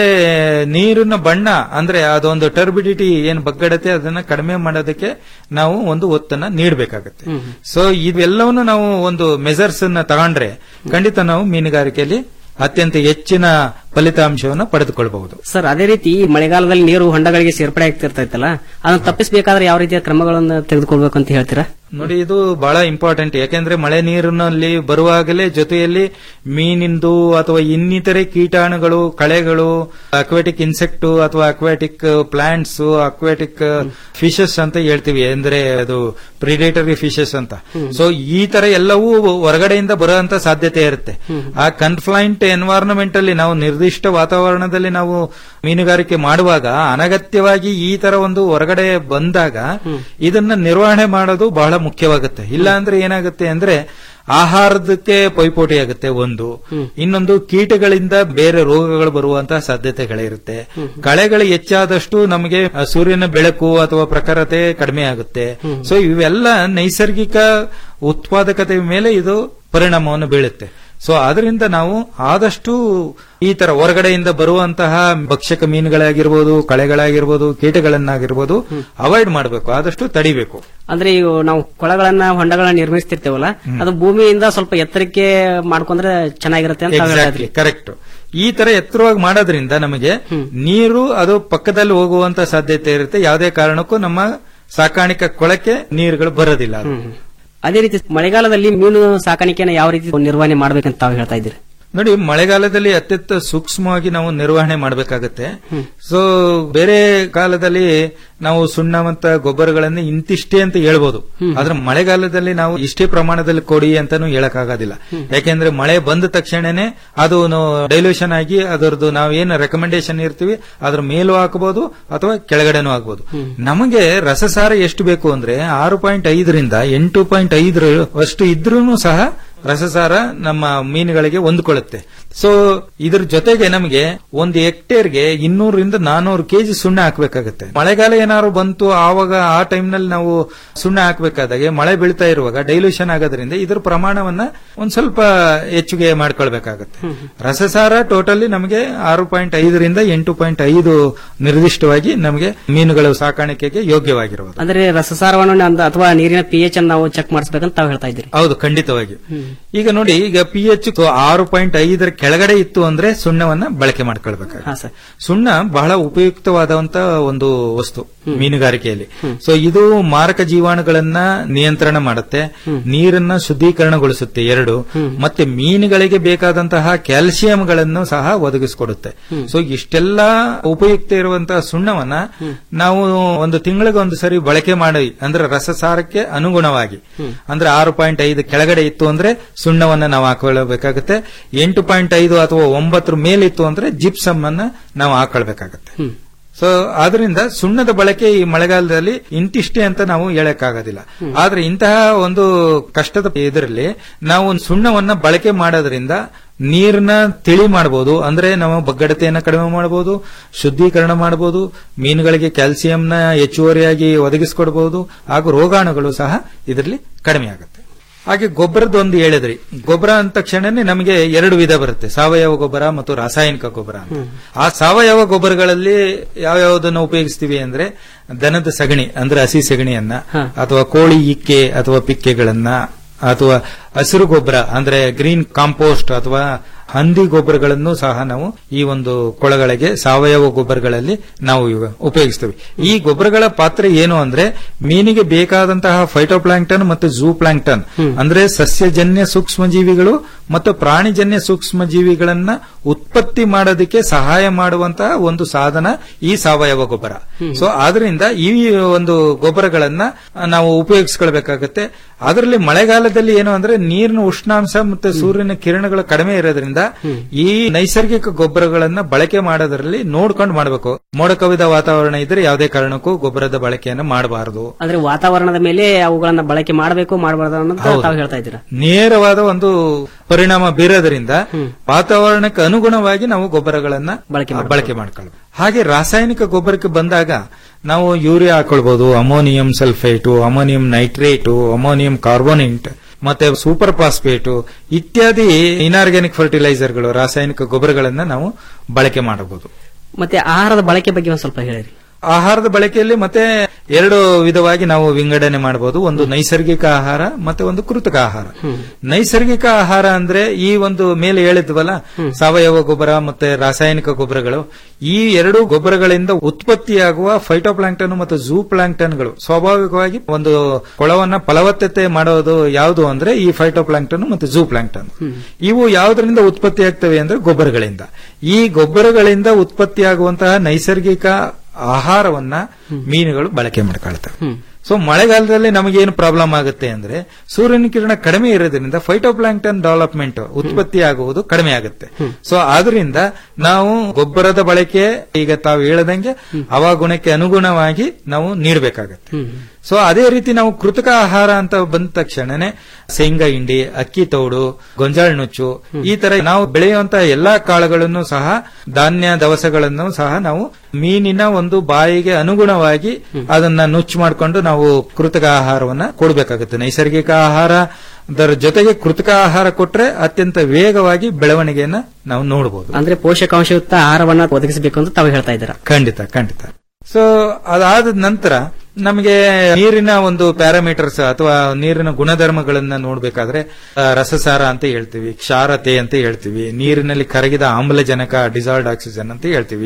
ನೀರಿನ ಬಣ್ಣ ಅಂದ್ರೆ ಅದೊಂದು ಟರ್ಬಿಡಿಟಿ ಏನ್ ಬಗ್ಗಡತೆ ಅದನ್ನ ಕಡಿಮೆ ಮಾಡೋದಕ್ಕೆ ನಾವು ಒಂದು ಒತ್ತನ್ನ ನೀಡಬೇಕಾಗುತ್ತೆ ಸೊ ಇವೆಲ್ಲವನ್ನು ನಾವು ಒಂದು ಮೆಜರ್ಸ್ ಅನ್ನ ತಗೊಂಡ್ರೆ ಖಂಡಿತ ನಾವು ಮೀನುಗಾರಿಕೆಯಲ್ಲಿ ಅತ್ಯಂತ ಹೆಚ್ಚಿನ ಫಲಿತಾಂಶವನ್ನು ಪಡೆದುಕೊಳ್ಳಬಹುದು ಸರ್ ಅದೇ ರೀತಿ ಈ ಮಳೆಗಾಲದಲ್ಲಿ ನೀರು ಹೊಂಡಗಳಿಗೆ ಸೇರ್ಪಡೆ ಆಗ್ತಿರ್ತೈತಲ್ಲ ಅದನ್ನು ತಪ್ಪಿಸಬೇಕಾದ್ರೆ ಯಾವ ರೀತಿಯ ಕ್ರಮಗಳನ್ನು ತೆಗೆದುಕೊಳ್ಬೇಕು ಅಂತ ಹೇಳ್ತೀರಾ ನೋಡಿ ಇದು ಬಹಳ ಇಂಪಾರ್ಟೆಂಟ್ ಯಾಕೆಂದ್ರೆ ಮಳೆ ನೀರಿನಲ್ಲಿ ಬರುವಾಗಲೇ ಜೊತೆಯಲ್ಲಿ ಮೀನಿಂದು ಅಥವಾ ಇನ್ನಿತರೆ ಕೀಟಾಣುಗಳು ಕಳೆಗಳು ಅಕ್ವಾಟಿಕ್ ಇನ್ಸೆಕ್ಟ್ ಅಥವಾ ಅಕ್ವಾಟಿಕ್ ಪ್ಲಾಂಟ್ಸ್ ಅಕ್ವಾಟಿಕ್ ಫಿಶಸ್ ಅಂತ ಹೇಳ್ತೀವಿ ಅಂದ್ರೆ ಅದು ಪ್ರಿಡೇಟರಿ ಫಿಶಸ್ ಅಂತ ಸೊ ಈ ತರ ಎಲ್ಲವೂ ಹೊರಗಡೆಯಿಂದ ಬರುವಂತ ಸಾಧ್ಯತೆ ಇರುತ್ತೆ ಆ ಕನ್ಫ್ಲೈಂಟ್ ಎನ್ವೈರನ್ಮೆಂಟ್ ಅಲ್ಲಿ ನಾವು ನಿರ್ದಿಷ್ಟ ವಾತಾವರಣದಲ್ಲಿ ನಾವು ಮೀನುಗಾರಿಕೆ ಮಾಡುವಾಗ ಅನಗತ್ಯವಾಗಿ ಈ ತರ ಒಂದು ಹೊರಗಡೆ ಬಂದಾಗ ಇದನ್ನ ನಿರ್ವಹಣೆ ಮಾಡೋದು ಬಹಳ ಮುಖ್ಯವಾಗುತ್ತೆ ಇಲ್ಲ ಅಂದ್ರೆ ಏನಾಗುತ್ತೆ ಅಂದ್ರೆ ಆಹಾರದಕ್ಕೆ ಪೈಪೋಟಿ ಆಗುತ್ತೆ ಒಂದು ಇನ್ನೊಂದು ಕೀಟಗಳಿಂದ ಬೇರೆ ರೋಗಗಳು ಬರುವಂತಹ ಸಾಧ್ಯತೆಗಳಿರುತ್ತೆ ಕಳೆಗಳು ಹೆಚ್ಚಾದಷ್ಟು ನಮಗೆ ಆ ಸೂರ್ಯನ ಬೆಳಕು ಅಥವಾ ಪ್ರಖರತೆ ಕಡಿಮೆ ಆಗುತ್ತೆ ಸೊ ಇವೆಲ್ಲ ನೈಸರ್ಗಿಕ ಉತ್ಪಾದಕತೆ ಮೇಲೆ ಇದು ಪರಿಣಾಮವನ್ನು ಬೀಳುತ್ತೆ ಸೊ ಅದರಿಂದ ನಾವು ಆದಷ್ಟು ಈ ತರ ಹೊರಗಡೆಯಿಂದ ಬರುವಂತಹ ಭಕ್ಷಕ ಮೀನುಗಳಾಗಿರ್ಬೋದು ಕಳೆಗಳಾಗಿರ್ಬೋದು ಕೀಟಗಳನ್ನಾಗಿರ್ಬೋದು ಅವಾಯ್ಡ್ ಮಾಡಬೇಕು ಆದಷ್ಟು ತಡಿಬೇಕು ಅಂದ್ರೆ ಇವು ನಾವು ಕೊಳಗಳನ್ನ ಹೊಂಡಗಳನ್ನ ನಿರ್ಮಿಸ್ತಿರ್ತೇವಲ್ಲ ಅದು ಭೂಮಿಯಿಂದ ಸ್ವಲ್ಪ ಎತ್ತರಕ್ಕೆ ಮಾಡ್ಕೊಂಡ್ರೆ ಚೆನ್ನಾಗಿರುತ್ತೆ ಅಂತ ತಾವ್ ಹೇಳ್ತಾ ಇದ್ರಿ. ಕರೆಕ್ಟ್ ಈ ತರ ಎತ್ತರವಾಗಿ ಮಾಡೋದ್ರಿಂದ ನಮಗೆ ನೀರು ಅದು ಪಕ್ಕದಲ್ಲಿ ಹೋಗುವಂತ ಸಾಧ್ಯತೆ ಇರುತ್ತೆ ಯಾವುದೇ ಕಾರಣಕ್ಕೂ ನಮ್ಮ ಸಾಕಾಣಿಕಾ ಕೊಳಕ್ಕೆ ನೀರುಗಳು ಬರೋದಿಲ್ಲ ಅದು. ಅದೇ ರೀತಿ ಮಳೆಗಾಲದಲ್ಲಿ ಮೀನು ಸಾಕಾಣಿಕೆನ ಯಾವ ರೀತಿ ನಿರ್ವಹಣೆ ಮಾಡ್ಬೇಕಂತ ತಾವು ಹೇಳ್ತಾ ಇದ್ದೀರಿ ನೋಡಿ ಮಳೆಗಾಲದಲ್ಲಿ ಅತ್ಯಂತ ಸೂಕ್ಷ್ಮವಾಗಿ ನಾವು ನಿರ್ವಹಣೆ ಮಾಡಬೇಕಾಗತ್ತೆ ಸೊ ಬೇರೆ ಕಾಲದಲ್ಲಿ ನಾವು ಸುಣ್ಣ ಮತ್ತು ಗೊಬ್ಬರಗಳನ್ನು ಇಂತಿಷ್ಟೇ ಅಂತ ಹೇಳ್ಬೋದು ಆದ್ರೆ ಮಳೆಗಾಲದಲ್ಲಿ ನಾವು ಇಷ್ಟೇ ಪ್ರಮಾಣದಲ್ಲಿ ಕೊಡಿ ಅಂತಾನು ಹೇಳಕ್ಕಾಗೋದಿಲ್ಲ ಯಾಕೆಂದ್ರೆ ಮಳೆ ಬಂದ ತಕ್ಷಣನೇ ಅದು ಡೈಲ್ಯೂಷನ್ ಆಗಿ ಅದರದ್ದು ನಾವು ಏನು ರೆಕಮೆಂಡೇಶನ್ ಇರ್ತೀವಿ ಅದ್ರ ಮೇಲೂ ಹಾಕಬಹುದು ಅಥವಾ ಕೆಳಗಡೆನೂ ಆಗ್ಬೋದು ನಮಗೆ ರಸಸಾರ ಎಷ್ಟು ಬೇಕು ಅಂದ್ರೆ ಆರು ಪಾಯಿಂಟ್ ಐದರಿಂದ ಎಂಟು ಪಾಯಿಂಟ್ ಐದರ ಅಷ್ಟು ಇದ್ರೂ ಸಹ ರಸಸಾರ ನಮ್ಮ ಮೀನುಗಳಿಗೆ ಹೊಂದ್ಕೊಳ್ಳುತ್ತೆ ಸೊ ಇದ್ರ ಜೊತೆಗೆ ನಮಗೆ ಒಂದು ಹೆಕ್ಟೇರ್ಗೆ ಇನ್ನೂರರಿಂದ ನಾನೂರು ಕೆಜಿ ಸುಣ್ಣ ಹಾಕಬೇಕಾಗುತ್ತೆ ಮಳೆಗಾಲ ಏನಾದ್ರು ಬಂತು ಆವಾಗ ಆ ಟೈಮ್ ನಲ್ಲಿ ನಾವು ಸುಣ್ಣ ಹಾಕಬೇಕಾದಾಗೆ ಮಳೆ ಬೀಳ್ತಾ ಇರುವಾಗ ಡೈಲ್ಯೂಷನ್ ಆಗೋದ್ರಿಂದ ಇದ್ರ ಪ್ರಮಾಣವನ್ನ ಒಂದ್ ಸ್ವಲ್ಪ ಹೆಚ್ಚಿಗೆ ಮಾಡ್ಕೊಳ್ಬೇಕಾಗತ್ತೆ ರಸಸಾರ ಟೋಟಲಿ ನಮಗೆ ಆರು ಪಾಯಿಂಟ್ ಐದರಿಂದ ಎಂಟು ಪಾಯಿಂಟ್ ಐದು ನಿರ್ದಿಷ್ಟವಾಗಿ ನಮಗೆ ಮೀನುಗಳ ಸಾಕಾಣಿಕೆಗೆ ಯೋಗ್ಯವಾಗಿರುವುದು ಅಂದ್ರೆ ರಸಸಾರವನ್ನು ಅಂದ- ಅಥವಾ ನೀರಿನ ಪಿ ಎಚ್ ಅನ್ನು ನಾವು ಚೆಕ್ ಮಾಡಿಸ್ಬೇಕಂತ ತಾವು ಹೇಳ್ತಾ ಇದ್ದೀರಿ ಹೌದು ಖಂಡಿತವಾಗಿ ಈಗ ನೋಡಿ ಈಗ ಪಿ ಎಚ್ ಆರು ಪಾಯಿಂಟ್ ಐದರ ಕೆಳಗಡೆ ಇತ್ತು ಅಂದ್ರೆ ಸುಣ್ಣವನ್ನ ಬಳಕೆ ಮಾಡ್ಕೊಳ್ಬೇಕು ಸುಣ್ಣ ಬಹಳ ಉಪಯುಕ್ತವಾದಂತ ಒಂದು ವಸ್ತು ಮೀನುಗಾರಿಕೆಯಲ್ಲಿ ಸೊ ಇದು ಮಾರಕ ಜೀವಾಣುಗಳನ್ನ ನಿಯಂತ್ರಣ ಮಾಡುತ್ತೆ ನೀರನ್ನ ಶುದ್ಧೀಕರಣಗೊಳಿಸುತ್ತೆ ಎರಡು ಮತ್ತೆ ಮೀನುಗಳಿಗೆ ಬೇಕಾದಂತಹ ಕ್ಯಾಲ್ಸಿಯಂಗಳನ್ನು ಸಹ ಒದಗಿಸಿಕೊಡುತ್ತೆ ಸೊ ಇಷ್ಟೆಲ್ಲ ಉಪಯುಕ್ತ ಇರುವಂತಹ ಸುಣ್ಣವನ್ನ ನಾವು ಒಂದು ತಿಂಗಳಿಗೆ ಒಂದು ಸರಿ ಬಳಕೆ ಮಾಡಿ ಅಂದ್ರೆ ರಸಸಾರಕ್ಕೆ ಅನುಗುಣವಾಗಿ ಅಂದ್ರೆ ಆರು ಪಾಯಿಂಟ್ ಐದು ಕೆಳಗಡೆ ಇತ್ತು ಅಂದ್ರೆ ಸುಣ್ಣವನ್ನ ನಾವು ಹಾಕೊಳ್ಳಬೇಕಾಗುತ್ತೆ ಎಂಟು ಪಾಯಿಂಟ್ ಐದು ಅಥವಾ ಒಂಬತ್ತರ ಮೇಲಿತ್ತು ಅಂದ್ರೆ ಜಿಪ್ಸಮ್ ಅನ್ನ ನಾವು ಹಾಕೊಳ್ಬೇಕಾಗತ್ತೆ ಸೊ ಆದ್ರಿಂದ ಸುಣ್ಣದ ಬಳಕೆ ಈ ಮಳೆಗಾಲದಲ್ಲಿ ಇಂತಿಷ್ಟೇ ಅಂತ ನಾವು ಹೇಳಕ್ಕಾಗೋದಿಲ್ಲ ಆದ್ರೆ ಇಂತಹ ಒಂದು ಕಷ್ಟದ ಇದರಲ್ಲಿ ನಾವು ಸುಣ್ಣವನ್ನ ಬಳಕೆ ಮಾಡೋದ್ರಿಂದ ನೀರನ್ನ ತಿಳಿ ಮಾಡಬಹುದು ಅಂದ್ರೆ ನಾವು ಬಗ್ಗಡತೆಯನ್ನ ಕಡಿಮೆ ಮಾಡಬಹುದು ಶುದ್ಧೀಕರಣ ಮಾಡಬಹುದು ಮೀನುಗಳಿಗೆ ಕ್ಯಾಲ್ಸಿಯಂನ ಹೆಚ್ಚುವರಿಯಾಗಿ ಒದಗಿಸಿಕೊಡಬಹುದು ಹಾಗೂ ರೋಗಾಣುಗಳು ಸಹ ಇದರಲ್ಲಿ ಕಡಿಮೆ ಆಗುತ್ತೆ ಹಾಗೆ ಗೊಬ್ಬರದ ಒಂದು ಹೇಳಿದ್ರಿ ಗೊಬ್ಬರ ಅಂದ ತಕ್ಷಣನೇ ನಮಗೆ ಎರಡು ವಿಧ ಬರುತ್ತೆ ಸಾವಯವ ಗೊಬ್ಬರ ಮತ್ತು ರಾಸಾಯನಿಕ ಗೊಬ್ಬರ ಅಂತ ಆ ಸಾವಯವ ಗೊಬ್ಬರಗಳಲ್ಲಿ ಯಾವ್ಯಾವುದನ್ನು ಉಪಯೋಗಿಸ್ತೀವಿ ಅಂದ್ರೆ ದನದ ಸಗಣಿ ಅಂದ್ರೆ ಹಸಿ ಸಗಣಿಯನ್ನ ಅಥವಾ ಕೋಳಿ ಇಕ್ಕೆ ಅಥವಾ ಪಿಕ್ಕೆಗಳನ್ನ ಅಥವಾ ಹಸಿರು ಗೊಬ್ಬರ ಅಂದ್ರೆ ಗ್ರೀನ್ ಕಾಂಪೋಸ್ಟ್ ಅಥವಾ ಹಂದಿ ಗೊಬ್ಬರಗಳನ್ನು ಸಹ ನಾವು ಈ ಒಂದು ಕೊಳಗಳಿಗೆ ಸಾವಯವ ಗೊಬ್ಬರಗಳಲ್ಲಿ ನಾವು ಇವ ಉಪಯೋಗಿಸ್ತೇವೆ ಈ ಗೊಬ್ಬರಗಳ ಪಾತ್ರ ಏನು ಅಂದ್ರೆ ಮೀನಿಗೆ ಬೇಕಾದಂತಹ ಫೈಟೋಪ್ಲಾಂಕ್ಟನ್ ಮತ್ತು ಝೂ ಪ್ಲಾಂಕ್ಟನ್ ಅಂದ್ರೆ ಸಸ್ಯಜನ್ಯ ಸೂಕ್ಷ್ಮಜೀವಿಗಳು ಮತ್ತು ಪ್ರಾಣಿಜನ್ಯ ಸೂಕ್ಷ್ಮಜೀವಿಗಳನ್ನ ಉತ್ಪತ್ತಿ ಮಾಡೋದಕ್ಕೆ ಸಹಾಯ ಮಾಡುವಂತಹ ಒಂದು ಸಾಧನ ಈ ಸಾವಯವ ಗೊಬ್ಬರ ಸೊ ಆದ್ರಿಂದ ಈ ಒಂದು ಗೊಬ್ಬರಗಳನ್ನ ನಾವು ಉಪಯೋಗಿಸ್ಕೊಳ್ಬೇಕಾಗತ್ತೆ ಅದರಲ್ಲಿ ಮಳೆಗಾಲದಲ್ಲಿ ಏನು ಅಂದ್ರೆ ನೀರಿನ ಉಷ್ಣಾಂಶ ಮತ್ತು ಸೂರ್ಯನ ಕಿರಣಗಳು ಕಡಿಮೆ ಇರೋದ್ರಿಂದ ಈ ನೈಸರ್ಗಿಕ ಗೊಬ್ಬರಗಳನ್ನ ಬಳಕೆ ಮಾಡೋದ್ರಲ್ಲಿ ನೋಡ್ಕೊಂಡು ಮಾಡಬೇಕು ಮೋಡ ಕವಿದ ವಾತಾವರಣ ಇದ್ರೆ ಯಾವುದೇ ಕಾರಣಕ್ಕೂ ಗೊಬ್ಬರದ ಬಳಕೆಯನ್ನು ಮಾಡಬಾರದು ಅಂದ್ರೆ ವಾತಾವರಣದ ಮೇಲೆ ಅವುಗಳನ್ನ ಬಳಕೆ ಮಾಡಬೇಕು ಮಾಡಬಾರ್ದು ಅನ್ನೋದು ಹೌದು. ತಾವು ಹೇಳ್ತಾ ಇದ್ದೀರಾ ನೇರವಾದ ಒಂದು ಪರಿಣಾಮ ಬೀರೋದ್ರಿಂದ ವಾತಾವರಣಕ್ಕೆ ಅನುಗುಣವಾಗಿ ನಾವು ಗೊಬ್ಬರಗಳನ್ನ ಬಳಕೆ ಮಾಡ್ಕೊಳ್ಳೋದು ಹಾಗೆ ರಾಸಾಯನಿಕ ಗೊಬ್ಬರಕ್ಕೆ ಬಂದಾಗ ನಾವು ಯೂರಿಯಾ ಹಾಕೊಳ್ಬಹುದು ammonium sulphate ammonium nitrate ammonium carbonate ಮತ್ತೆ ಸೂಪರ್ ಫಾಸ್ಫೇಟು ಇತ್ಯಾದಿ ಇನಾರ್ಗ್ಯಾನಿಕ್ ಫರ್ಟಿಲೈಸರ್ಗಳು ರಾಸಾಯನಿಕ ಗೊಬ್ಬರಗಳನ್ನ ನಾವು ಬಳಕೆ ಮಾಡಬಹುದು ಮತ್ತೆ ಆಹಾರದ ಬಳಕೆ ಬಗ್ಗೆ ಒಂದ್ ಸ್ವಲ್ಪ ಹೇಳಿರಿ ಆಹಾರದ ಬಳಕೆಯಲ್ಲಿ ಮತ್ತೆ ಎರಡು ವಿಧವಾಗಿ ನಾವು ವಿಂಗಡಣೆ ಮಾಡಬಹುದು ಒಂದು ನೈಸರ್ಗಿಕ ಆಹಾರ ಮತ್ತೆ ಒಂದು ಕೃತಕ ಆಹಾರ ನೈಸರ್ಗಿಕ ಆಹಾರ ಅಂದ್ರೆ ಈ ಒಂದು ಮೇಲೆ ಹೇಳಿದ್ವಲ್ಲ ಸಾವಯವ ಗೊಬ್ಬರ ಮತ್ತೆ ರಾಸಾಯನಿಕ ಗೊಬ್ಬರಗಳು ಈ ಎರಡು ಗೊಬ್ಬರಗಳಿಂದ ಉತ್ಪತ್ತಿಯಾಗುವ ಫೈಟೋಪ್ಲಾಂಕ್ಟನ್ ಮತ್ತು ಝೂ ಪ್ಲಾಂಕ್ಟನ್ಗಳು ಸ್ವಾಭಾವಿಕವಾಗಿ ಒಂದು ಕೊಳವನ್ನ ಫಲವತ್ತತೆ ಮಾಡೋದು ಯಾವುದು ಅಂದ್ರೆ ಈ ಫೈಟೋಪ್ಲಾಂಕ್ಟನ್ ಮತ್ತು ಝೂ ಪ್ಲಾಂಕ್ಟನ್ ಇವು ಯಾವುದರಿಂದ ಉತ್ಪತ್ತಿ ಆಗ್ತವೆ ಅಂದ್ರೆ ಗೊಬ್ಬರಗಳಿಂದ ಈ ಗೊಬ್ಬರಗಳಿಂದ ಉತ್ಪತ್ತಿಯಾಗುವಂತಹ ನೈಸರ್ಗಿಕ ಆಹಾರವನ್ನ ಮೀನುಗಳು ಬಳಕೆ ಮಾಡ್ಕೊಳ್ತವೆ ಸೊ ಮಳೆಗಾಲದಲ್ಲಿ ನಮಗೇನು ಪ್ರಾಬ್ಲಮ್ ಆಗುತ್ತೆ ಅಂದ್ರೆ ಸೂರ್ಯನ ಕಿರಣ ಕಡಿಮೆ ಇರೋದ್ರಿಂದ ಫೈಟೋಪ್ಲಾಂಕ್ಟನ್ ಡೆವಲಪ್ಮೆಂಟ್ ಉತ್ಪತ್ತಿ ಆಗುವುದು ಕಡಿಮೆ ಆಗುತ್ತೆ ಸೊ ಆದ್ರಿಂದ ನಾವು ಗೊಬ್ಬರದ ಬಳಕೆ ಈಗ ತಾವು ಹೇಳದಂಗೆ ಹವಾಗುಣಕ್ಕೆ ಅನುಗುಣವಾಗಿ ನಾವು ನೀಡಬೇಕಾಗತ್ತೆ ಸೊ ಅದೇ ರೀತಿ ನಾವು ಕೃತಕ ಆಹಾರ ಅಂತ ಬಂದ ತಕ್ಷಣನೇ ಶೇಂಗಾ ಹಿಂಡಿ ಅಕ್ಕಿ ತೌಡು ಗೊಂಜಾಳ ನುಚ್ಚು ಈ ತರ ನಾವು ಬೆಳೆಯುವಂತಹ ಎಲ್ಲಾ ಕಾಳುಗಳನ್ನು ಸಹ ಧಾನ್ಯ ದವಸಗಳನ್ನು ಸಹ ನಾವು ಮೀನಿನ ಒಂದು ಬಾಯಿಗೆ ಅನುಗುಣವಾಗಿ ಅದನ್ನ ನುಚ್ಚು ಮಾಡಿಕೊಂಡು ನಾವು ಕೃತಕ ಆಹಾರವನ್ನ ಕೊಡಬೇಕಾಗುತ್ತೆ ನೈಸರ್ಗಿಕ ಆಹಾರ ಅದರ ಜೊತೆಗೆ ಕೃತಕ ಆಹಾರ ಕೊಟ್ರೆ ಅತ್ಯಂತ ವೇಗವಾಗಿ ಬೆಳವಣಿಗೆಯನ್ನ ನಾವು ನೋಡಬಹುದು ಅಂದ್ರೆ ಪೋಷಕಾಂಶಯುಕ್ತ ಆಹಾರವನ್ನ ಒದಗಿಸಬೇಕು ಅಂತ ತಾವು ಹೇಳ್ತಾ ಇದ್ದೀರಾ ಖಂಡಿತ ಖಂಡಿತ ಸೊ ಅದಾದ ನಂತರ ನಮಗೆ ನೀರಿನ ಒಂದು ಪ್ಯಾರಾಮೀಟರ್ಸ್ ಅಥವಾ ನೀರಿನ ಗುಣಧರ್ಮಗಳನ್ನ ನೋಡಬೇಕಾದ್ರೆ ಆ, ರಸಸಾರ ಅಂತ ಹೇಳ್ತೀವಿ ಕ್ಷಾರತೆ ಅಂತ ಹೇಳ್ತೀವಿ ನೀರಿನಲ್ಲಿ ಕರಗಿದ ಆಮ್ಲಜನಕ ಡಿಸಾಲ್ಡ್ ಆಕ್ಸಿಜನ್ ಅಂತ ಹೇಳ್ತೀವಿ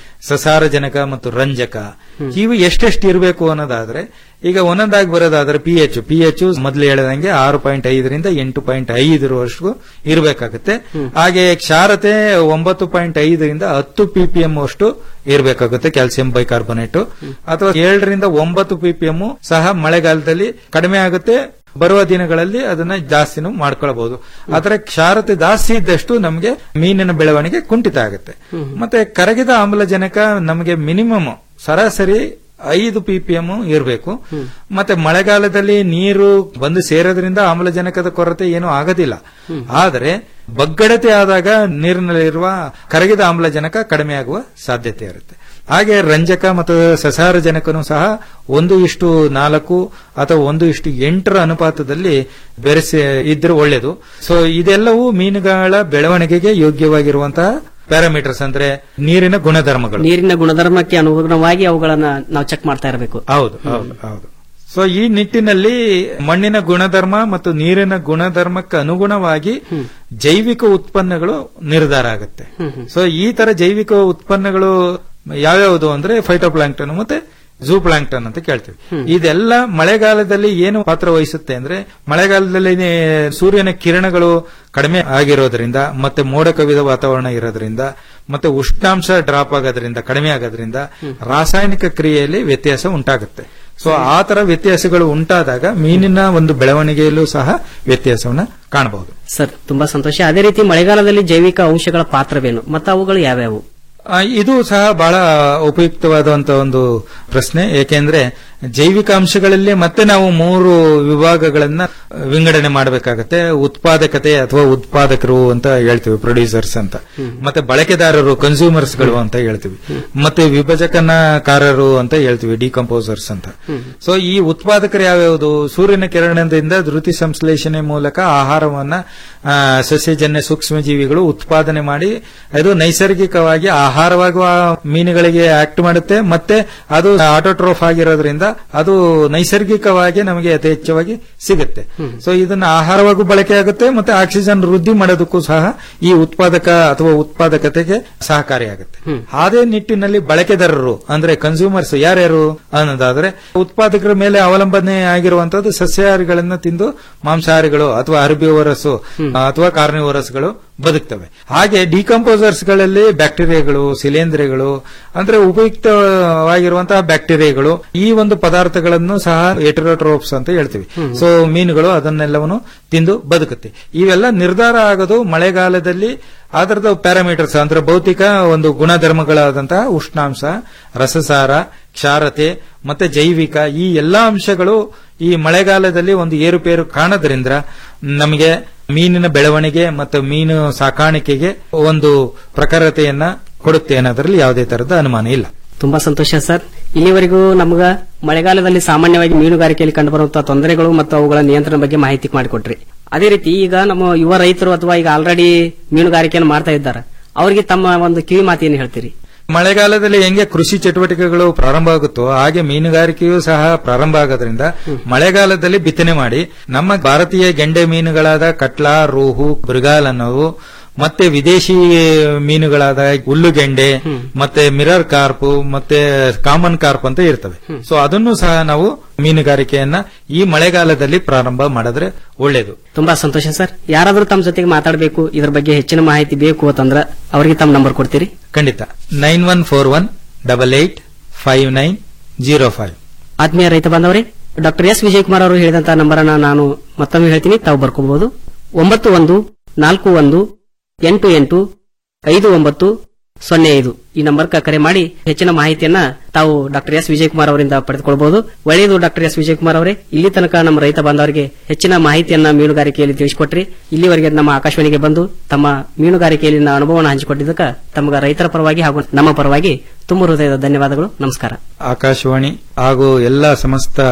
ಸಸಾರಜನಕ ಮತ್ತು ರಂಜಕ ಇವು ಎಷ್ಟೆಷ್ಟು ಇರಬೇಕು ಅನ್ನೋದಾದ್ರೆ ಈಗ ಒಂದೊಂದಾಗಿ ಬರೋದಾದ್ರೆ ಪಿ ಎಚ್ ಪಿ ಎಚ್ ಮೊದಲು ಹೇಳಿದಂಗೆ ಆರು ಪಾಯಿಂಟ್ ಐದರಿಂದ ಎಂಟು ಪಾಯಿಂಟ್ ಐದರವರೆಗೂ ಇರಬೇಕಾಗುತ್ತೆ ಹಾಗೆ ಕ್ಷಾರತೆ ಒಂಬತ್ತು ಪಾಯಿಂಟ್ ಐದರಿಂದ ಹತ್ತು ಪಿಪಿಎಂ ಅಷ್ಟು ಇರಬೇಕಾಗುತ್ತೆ ಕ್ಯಾಲ್ಸಿಯಂ ಬೈಕಾರ್ಬೊನೇಟ್ ಅಥವಾ ಏಳರಿಂದ ಒಂಬತ್ತು ಪಿಪಿಎಂ ಸಹ ಮಳೆಗಾಲದಲ್ಲಿ ಕಡಿಮೆ ಆಗುತ್ತೆ ಬರುವ ದಿನಗಳಲ್ಲಿ ಅದನ್ನ ಜಾಸ್ತಿನೂ ಮಾಡ್ಕೊಳ್ಬಹುದು ಆದರೆ ಕ್ಷಾರತೆ ಜಾಸ್ತಿ ಇದ್ದಷ್ಟು ನಮಗೆ ಮೀನಿನ ಬೆಳವಣಿಗೆ ಕುಂಠಿತ ಆಗುತ್ತೆ ಮತ್ತೆ ಕರಗಿದ ಆಮ್ಲಜನಕ ನಮಗೆ ಮಿನಿಮಮ್ ಸರಾಸರಿ ಐದು ಪಿಪಿಎಂ ಇರಬೇಕು ಮತ್ತೆ ಮಳೆಗಾಲದಲ್ಲಿ ನೀರು ಬಂದು ಸೇರೋದ್ರಿಂದ ಆಮ್ಲಜನಕದ ಕೊರತೆ ಏನೂ ಆಗೋದಿಲ್ಲ ಆದರೆ ಬಗ್ಗಡತೆ ಆದಾಗ ನೀರಿನಲ್ಲಿರುವ ಕರಗಿದ ಆಮ್ಲಜನಕ ಕಡಿಮೆ ಆಗುವ ಸಾಧ್ಯತೆ ಇರುತ್ತೆ ಹಾಗೆ ರಂಜಕ ಮತ್ತು ಸಸಾರಜನಕನು ಸಹ ಒಂದು ಇಷ್ಟು ನಾಲ್ಕು ಅಥವಾ ಒಂದು ಇಷ್ಟು ಎಂಟರ ಅನುಪಾತದಲ್ಲಿ ಬೆರೆಸಿ ಇದ್ರೆ ಒಳ್ಳೆಯದು ಸೊ ಇದೆಲ್ಲವೂ ಮೀನುಗಳ ಬೆಳವಣಿಗೆಗೆ ಯೋಗ್ಯವಾಗಿರುವಂತಹ ಪ್ಯಾರಾಮೀಟರ್ಸ್ ಅಂದ್ರೆ ನೀರಿನ ಗುಣಧರ್ಮಗಳು ನೀರಿನ ಗುಣಧರ್ಮಕ್ಕೆ ಅನುಗುಣವಾಗಿ ಅವುಗಳನ್ನ ನಾವು ಚೆಕ್ ಮಾಡ್ತಾ ಇರಬೇಕು ಹೌದು ಹೌದು ಹೌದು ಸೊ ಈ ನಿಟ್ಟಿನಲ್ಲಿ ಮಣ್ಣಿನ ಗುಣಧರ್ಮ ಮತ್ತು ನೀರಿನ ಗುಣಧರ್ಮಕ್ಕೆ ಅನುಗುಣವಾಗಿ ಜೈವಿಕ ಉತ್ಪನ್ನಗಳು ನಿರ್ಧಾರ ಆಗುತ್ತೆ ಸೊ ಈ ತರ ಜೈವಿಕ ಉತ್ಪನ್ನಗಳು ಯಾವ್ಯಾವುದು ಅಂದ್ರೆ ಫೈಟೋಪ್ಲಾಂಕ್ಟನ್ ಮತ್ತೆ ಝೂ ಪ್ಲಾಂಕ್ಟನ್ ಅಂತ ಕೇಳ್ತೀವಿ ಇದೆಲ್ಲ ಮಳೆಗಾಲದಲ್ಲಿ ಏನು ಪಾತ್ರ ವಹಿಸುತ್ತೆ ಅಂದ್ರೆ ಮಳೆಗಾಲದಲ್ಲಿ ಸೂರ್ಯನ ಕಿರಣಗಳು ಕಡಿಮೆ ಆಗಿರೋದ್ರಿಂದ ಮತ್ತೆ ಮೋಡ ಕವಿದ ವಾತಾವರಣ ಇರೋದ್ರಿಂದ ಮತ್ತೆ ಉಷ್ಣಾಂಶ ಡ್ರಾಪ್ ಆಗೋದ್ರಿಂದ ಕಡಿಮೆ ಆಗೋದ್ರಿಂದ ರಾಸಾಯನಿಕ ಕ್ರಿಯೆಯಲ್ಲಿ ವ್ಯತ್ಯಾಸ ಉಂಟಾಗುತ್ತೆ ಸೊ ಆ ತರ ವ್ಯತ್ಯಾಸಗಳು ಉಂಟಾದಾಗ ಮೀನಿನ ಒಂದು ಬೆಳವಣಿಗೆಯಲ್ಲೂ ಸಹ ವ್ಯತ್ಯಾಸವನ್ನ ಕಾಣಬಹುದು ಸರ್ ತುಂಬಾ ಸಂತೋಷ ಅದೇ ರೀತಿ ಮಳೆಗಾಲದಲ್ಲಿ ಜೈವಿಕ ಅಂಶಗಳ ಪಾತ್ರವೇನು ಮತ್ತು ಅವುಗಳು ಯಾವ್ಯಾವು ಆ, ಇದು ಸಹ ಬಹಳ ಉಪಯುಕ್ತವಾದಂತಹ ಒಂದು ಪ್ರಶ್ನೆ ಏಕೆಂದ್ರೆ ಜೈವಿಕ ಅಂಶಗಳಲ್ಲಿ ಮತ್ತೆ ನಾವು ಮೂರು ವಿಭಾಗಗಳನ್ನ ವಿಂಗಡಣೆ ಮಾಡಬೇಕಾಗತ್ತೆ ಉತ್ಪಾದಕತೆ ಅಥವಾ ಉತ್ಪಾದಕರು ಅಂತ ಹೇಳ್ತೀವಿ ಪ್ರೊಡ್ಯೂಸರ್ಸ್ ಅಂತ ಮತ್ತೆ ಬಳಕೆದಾರರು ಕನ್ಸ್ಯೂಮರ್ಸ್ಗಳು ಅಂತ ಹೇಳ್ತೀವಿ ಮತ್ತೆ ವಿಭಜಕನಕಾರರು ಅಂತ ಹೇಳ್ತೀವಿ ಡಿಕಂಪೋಸರ್ಸ್ ಅಂತ ಸೊ ಈ ಉತ್ಪಾದಕರು ಯಾವ್ಯಾವುದು ಸೂರ್ಯನ ಕಿರಣದಿಂದ ಧೃತಿ ಸಂಶ್ಲೇಷಣೆ ಮೂಲಕ ಆಹಾರವನ್ನ ಆ, ಸಸ್ಯಜನ್ಯ ಸೂಕ್ಷ್ಮಜೀವಿಗಳು ಉತ್ಪಾದನೆ ಮಾಡಿ ಅದು ನೈಸರ್ಗಿಕವಾಗಿ ಆಹಾರವಾಗುವ ಮೀನುಗಳಿಗೆ ಆಕ್ಟ್ ಮಾಡುತ್ತೆ ಮತ್ತೆ ಅದು ಆಟೋಟ್ರೋಫ್ ಆಗಿರೋದ್ರಿಂದ ಅದು ನೈಸರ್ಗಿಕವಾಗಿ ನಮಗೆ ಯಥೇಚ್ಛವಾಗಿ ಸಿಗುತ್ತೆ ಸೊ ಇದನ್ನ ಆಹಾರವಾಗೂ ಬಳಕೆ ಆಗುತ್ತೆ ಮತ್ತೆ ಆಕ್ಸಿಜನ್ ವೃದ್ಧಿ ಮಾಡೋದಕ್ಕೂ ಸಹ ಈ ಉತ್ಪಾದಕ ಅಥವಾ ಉತ್ಪಾದಕತೆಗೆ ಸಹಕಾರಿಯಾಗುತ್ತೆ ಅದೇ ನಿಟ್ಟಿನಲ್ಲಿ ಬಳಕೆದಾರರು ಅಂದ್ರೆ ಕನ್ಸ್ಯೂಮರ್ಸ್ ಯಾರ್ಯಾರು ಅನ್ನೋದಾದ್ರೆ ಉತ್ಪಾದಕರ ಮೇಲೆ ಅವಲಂಬನೆ ಆಗಿರುವಂತದ್ದು ಸಸ್ಯಾಹಾರಿಗಳನ್ನ ತಿಂದು ಮಾಂಸಾಹಾರಿಗಳು ಅಥವಾ ಅರ್ಬಿವರಸ್ ಅಥವಾ ಕಾರ್ನಿವರಸ್ಗಳು ಬದುಕ್ತವೆ ಹಾಗೆ ಡಿಕಂಪೋಸರ್ಸ್ ಗಳಲ್ಲಿ ಬ್ಯಾಕ್ಟೀರಿಯಾಗಳು ಶಿಲೇಂಧ್ರಗಳು ಅಂದ್ರೆ ಉಪಯುಕ್ತವಾಗಿರುವಂತಹ ಬ್ಯಾಕ್ಟೀರಿಯಾಗಳು ಈ ಒಂದು ಪದಾರ್ಥಗಳನ್ನು ಸಹ ಎಟರೋಟ್ರೋಪ್ಸ್ ಅಂತ ಹೇಳ್ತೀವಿ ಸೊ ಮೀನುಗಳು ಅದನ್ನೆಲ್ಲವನ್ನು ತಿಂದು ಬದುಕುತ್ತೆ ಇವೆಲ್ಲ ನಿರ್ಧಾರ ಆಗೋದು ಮಳೆಗಾಲದಲ್ಲಿ ಅದರದ ಪ್ಯಾರಾಮೀಟರ್ಸ್ ಅಂದ್ರೆ ಭೌತಿಕ ಒಂದು ಗುಣಧರ್ಮಗಳಾದಂತಹ ಉಷ್ಣಾಂಶ ರಸಸಾರ ಕ್ಷಾರತೆ ಮತ್ತೆ ಜೈವಿಕ ಈ ಎಲ್ಲಾ ಅಂಶಗಳು ಈ ಮಳೆಗಾಲದಲ್ಲಿ ಒಂದು ಏರುಪೇರು ಕಾಣೋದ್ರಿಂದ ನಮಗೆ ಮೀನಿನ ಬೆಳವಣಿಗೆ ಮತ್ತು ಮೀನು ಸಾಕಾಣಿಕೆಗೆ ಒಂದು ಪ್ರಖರತೆಯನ್ನ ಕೊಡುತ್ತೆ ಅನ್ನೋದ್ರಲ್ಲಿ ಯಾವುದೇ ತರದ ಅನುಮಾನ ಇಲ್ಲ ತುಂಬಾ ಸಂತೋಷ ಸರ್ ಇಲ್ಲಿವರೆಗೂ ನಮಗ ಮಳೆಗಾಲದಲ್ಲಿ ಸಾಮಾನ್ಯವಾಗಿ ಮೀನುಗಾರಿಕೆಯಲ್ಲಿ ಕಂಡುಬರುವಂತಹ ತೊಂದರೆಗಳು ಮತ್ತು ಅವುಗಳ ನಿಯಂತ್ರಣ ಬಗ್ಗೆ ಮಾಹಿತಿ ಮಾಡಿಕೊಟ್ರಿ ಅದೇ ರೀತಿ ಈಗ ನಮ್ಮ ಯುವ ರೈತರು ಅಥವಾ ಈಗ ಆಲ್ರೆಡಿ ಮೀನುಗಾರಿಕೆಯನ್ನು ಮಾಡ್ತಾ ಇದ್ದಾರೆ ಅವರಿಗೆ ತಮ್ಮ ಒಂದು ಕಿವಿ ಮಾತೇನು ಹೇಳ್ತೀರಿ ಮಳೆಗಾಲದಲ್ಲಿ ಹೆಂಗೆ ಕೃಷಿ ಚಟುವಟಿಕೆಗಳು ಪ್ರಾರಂಭ ಆಗುತ್ತೋ ಹಾಗೆ ಮೀನುಗಾರಿಕೆಯೂ ಸಹ ಪ್ರಾರಂಭ ಆಗೋದ್ರಿಂದ ಮಳೆಗಾಲದಲ್ಲಿ ಬಿತ್ತನೆ ಮಾಡಿ ನಮ್ಮ ಭಾರತೀಯ ಗೆಂಡೆ ಮೀನುಗಳಾದ ಕಟ್ಲಾ ರೋಹು ಮೃಗಾಲ್ ಅನ್ನೋವು ಮತ್ತೆ ವಿದೇಶಿ ಮೀನುಗಳಾದ ಹುಲ್ಲುಗೆಂಡೆ ಮತ್ತೆ ಮಿರರ್ ಕಾರ್ಪ್ ಮತ್ತೆ ಕಾಮನ್ ಕಾರ್ಪ್ ಅಂತ ಇರ್ತವೆ ಸೊ ಅದನ್ನು ಸಹ ನಾವು ಮೀನುಗಾರಿಕೆಯನ್ನ ಈ ಮಳೆಗಾಲದಲ್ಲಿ ಪ್ರಾರಂಭ ಮಾಡಿದ್ರೆ ಒಳ್ಳೇದು ತುಂಬಾ ಸಂತೋಷ ಸರ್ ಯಾರಾದ್ರೂ ತಮ್ಮ ಜೊತೆಗೆ ಮಾತಾಡಬೇಕು ಇದ್ರ ಬಗ್ಗೆ ಹೆಚ್ಚಿನ ಮಾಹಿತಿ ಬೇಕು ಅಂತಂದ್ರೆ ಅವರಿಗೆ ತಮ್ಮ ನಂಬರ್ ಕೊಡ್ತೀರಿ ಖಂಡಿತ nine one four one double eight five nine zero five ಆತ್ಮೀಯ ರೈತ ಬಾಂಧವರೇ ಡಾಕ್ಟರ್ ಎಸ್ ವಿಜಯಕುಮಾರ್ ಅವರು ಹೇಳಿದಂತಹ ನಂಬರ್ ಅನ್ನ ನಾನು ಮತ್ತೊಮ್ಮೆ ಹೇಳ್ತೀನಿ ತಾವು ಬರ್ಕೋಬಹುದು ಒಂಬತ್ತು ಒಂದು ನಾಲ್ಕು ಒಂದು ಎಂಟು ಎಂಟು ಐದು ಒಂಬತ್ತು ಸೊನ್ನೆ ಐದು ಈ ನಂಬರ್ಗೆ ಕರೆ ಮಾಡಿ ಹೆಚ್ಚಿನ ಮಾಹಿತಿಯನ್ನ ತಾವು ಡಾಕ್ಟರ್ ಎಸ್ ವಿಜಯಕುಮಾರ್ ಅವರಿಂದ ಪಡೆದುಕೊಳ್ಳಬಹುದು ಒಳ್ಳೆಯದು ಡಾಕ್ಟರ್ ಎಸ್ ವಿಜಯಕುಮಾರ್ ಅವರೇ ಇಲ್ಲಿ ತನಕ ನಮ್ಮ ರೈತ ಬಾಂಧವರಿಗೆ ಹೆಚ್ಚಿನ ಮಾಹಿತಿಯನ್ನ ಮೀನುಗಾರಿಕೆಯಲ್ಲಿ ತಿಳಿಸಿಕೊಟ್ರಿ ಇಲ್ಲಿವರೆಗೆ ನಮ್ಮ ಆಕಾಶವಾಣಿಗೆ ಬಂದು ತಮ್ಮ ಮೀನುಗಾರಿಕೆಯಲ್ಲಿನ ಅನುಭವವನ್ನು ಹಂಚಿಕೊಂಡಿದ್ದಕ್ಕೆ ತಮಗೆ ರೈತರ ಪರವಾಗಿ ಹಾಗೂ ನಮ್ಮ ಪರವಾಗಿ ತುಂಬ ಹೃದಯದ ಧನ್ಯವಾದಗಳು ನಮಸ್ಕಾರ ಆಕಾಶವಾಣಿ ಹಾಗೂ ಎಲ್ಲ ಸಮಸ್ತ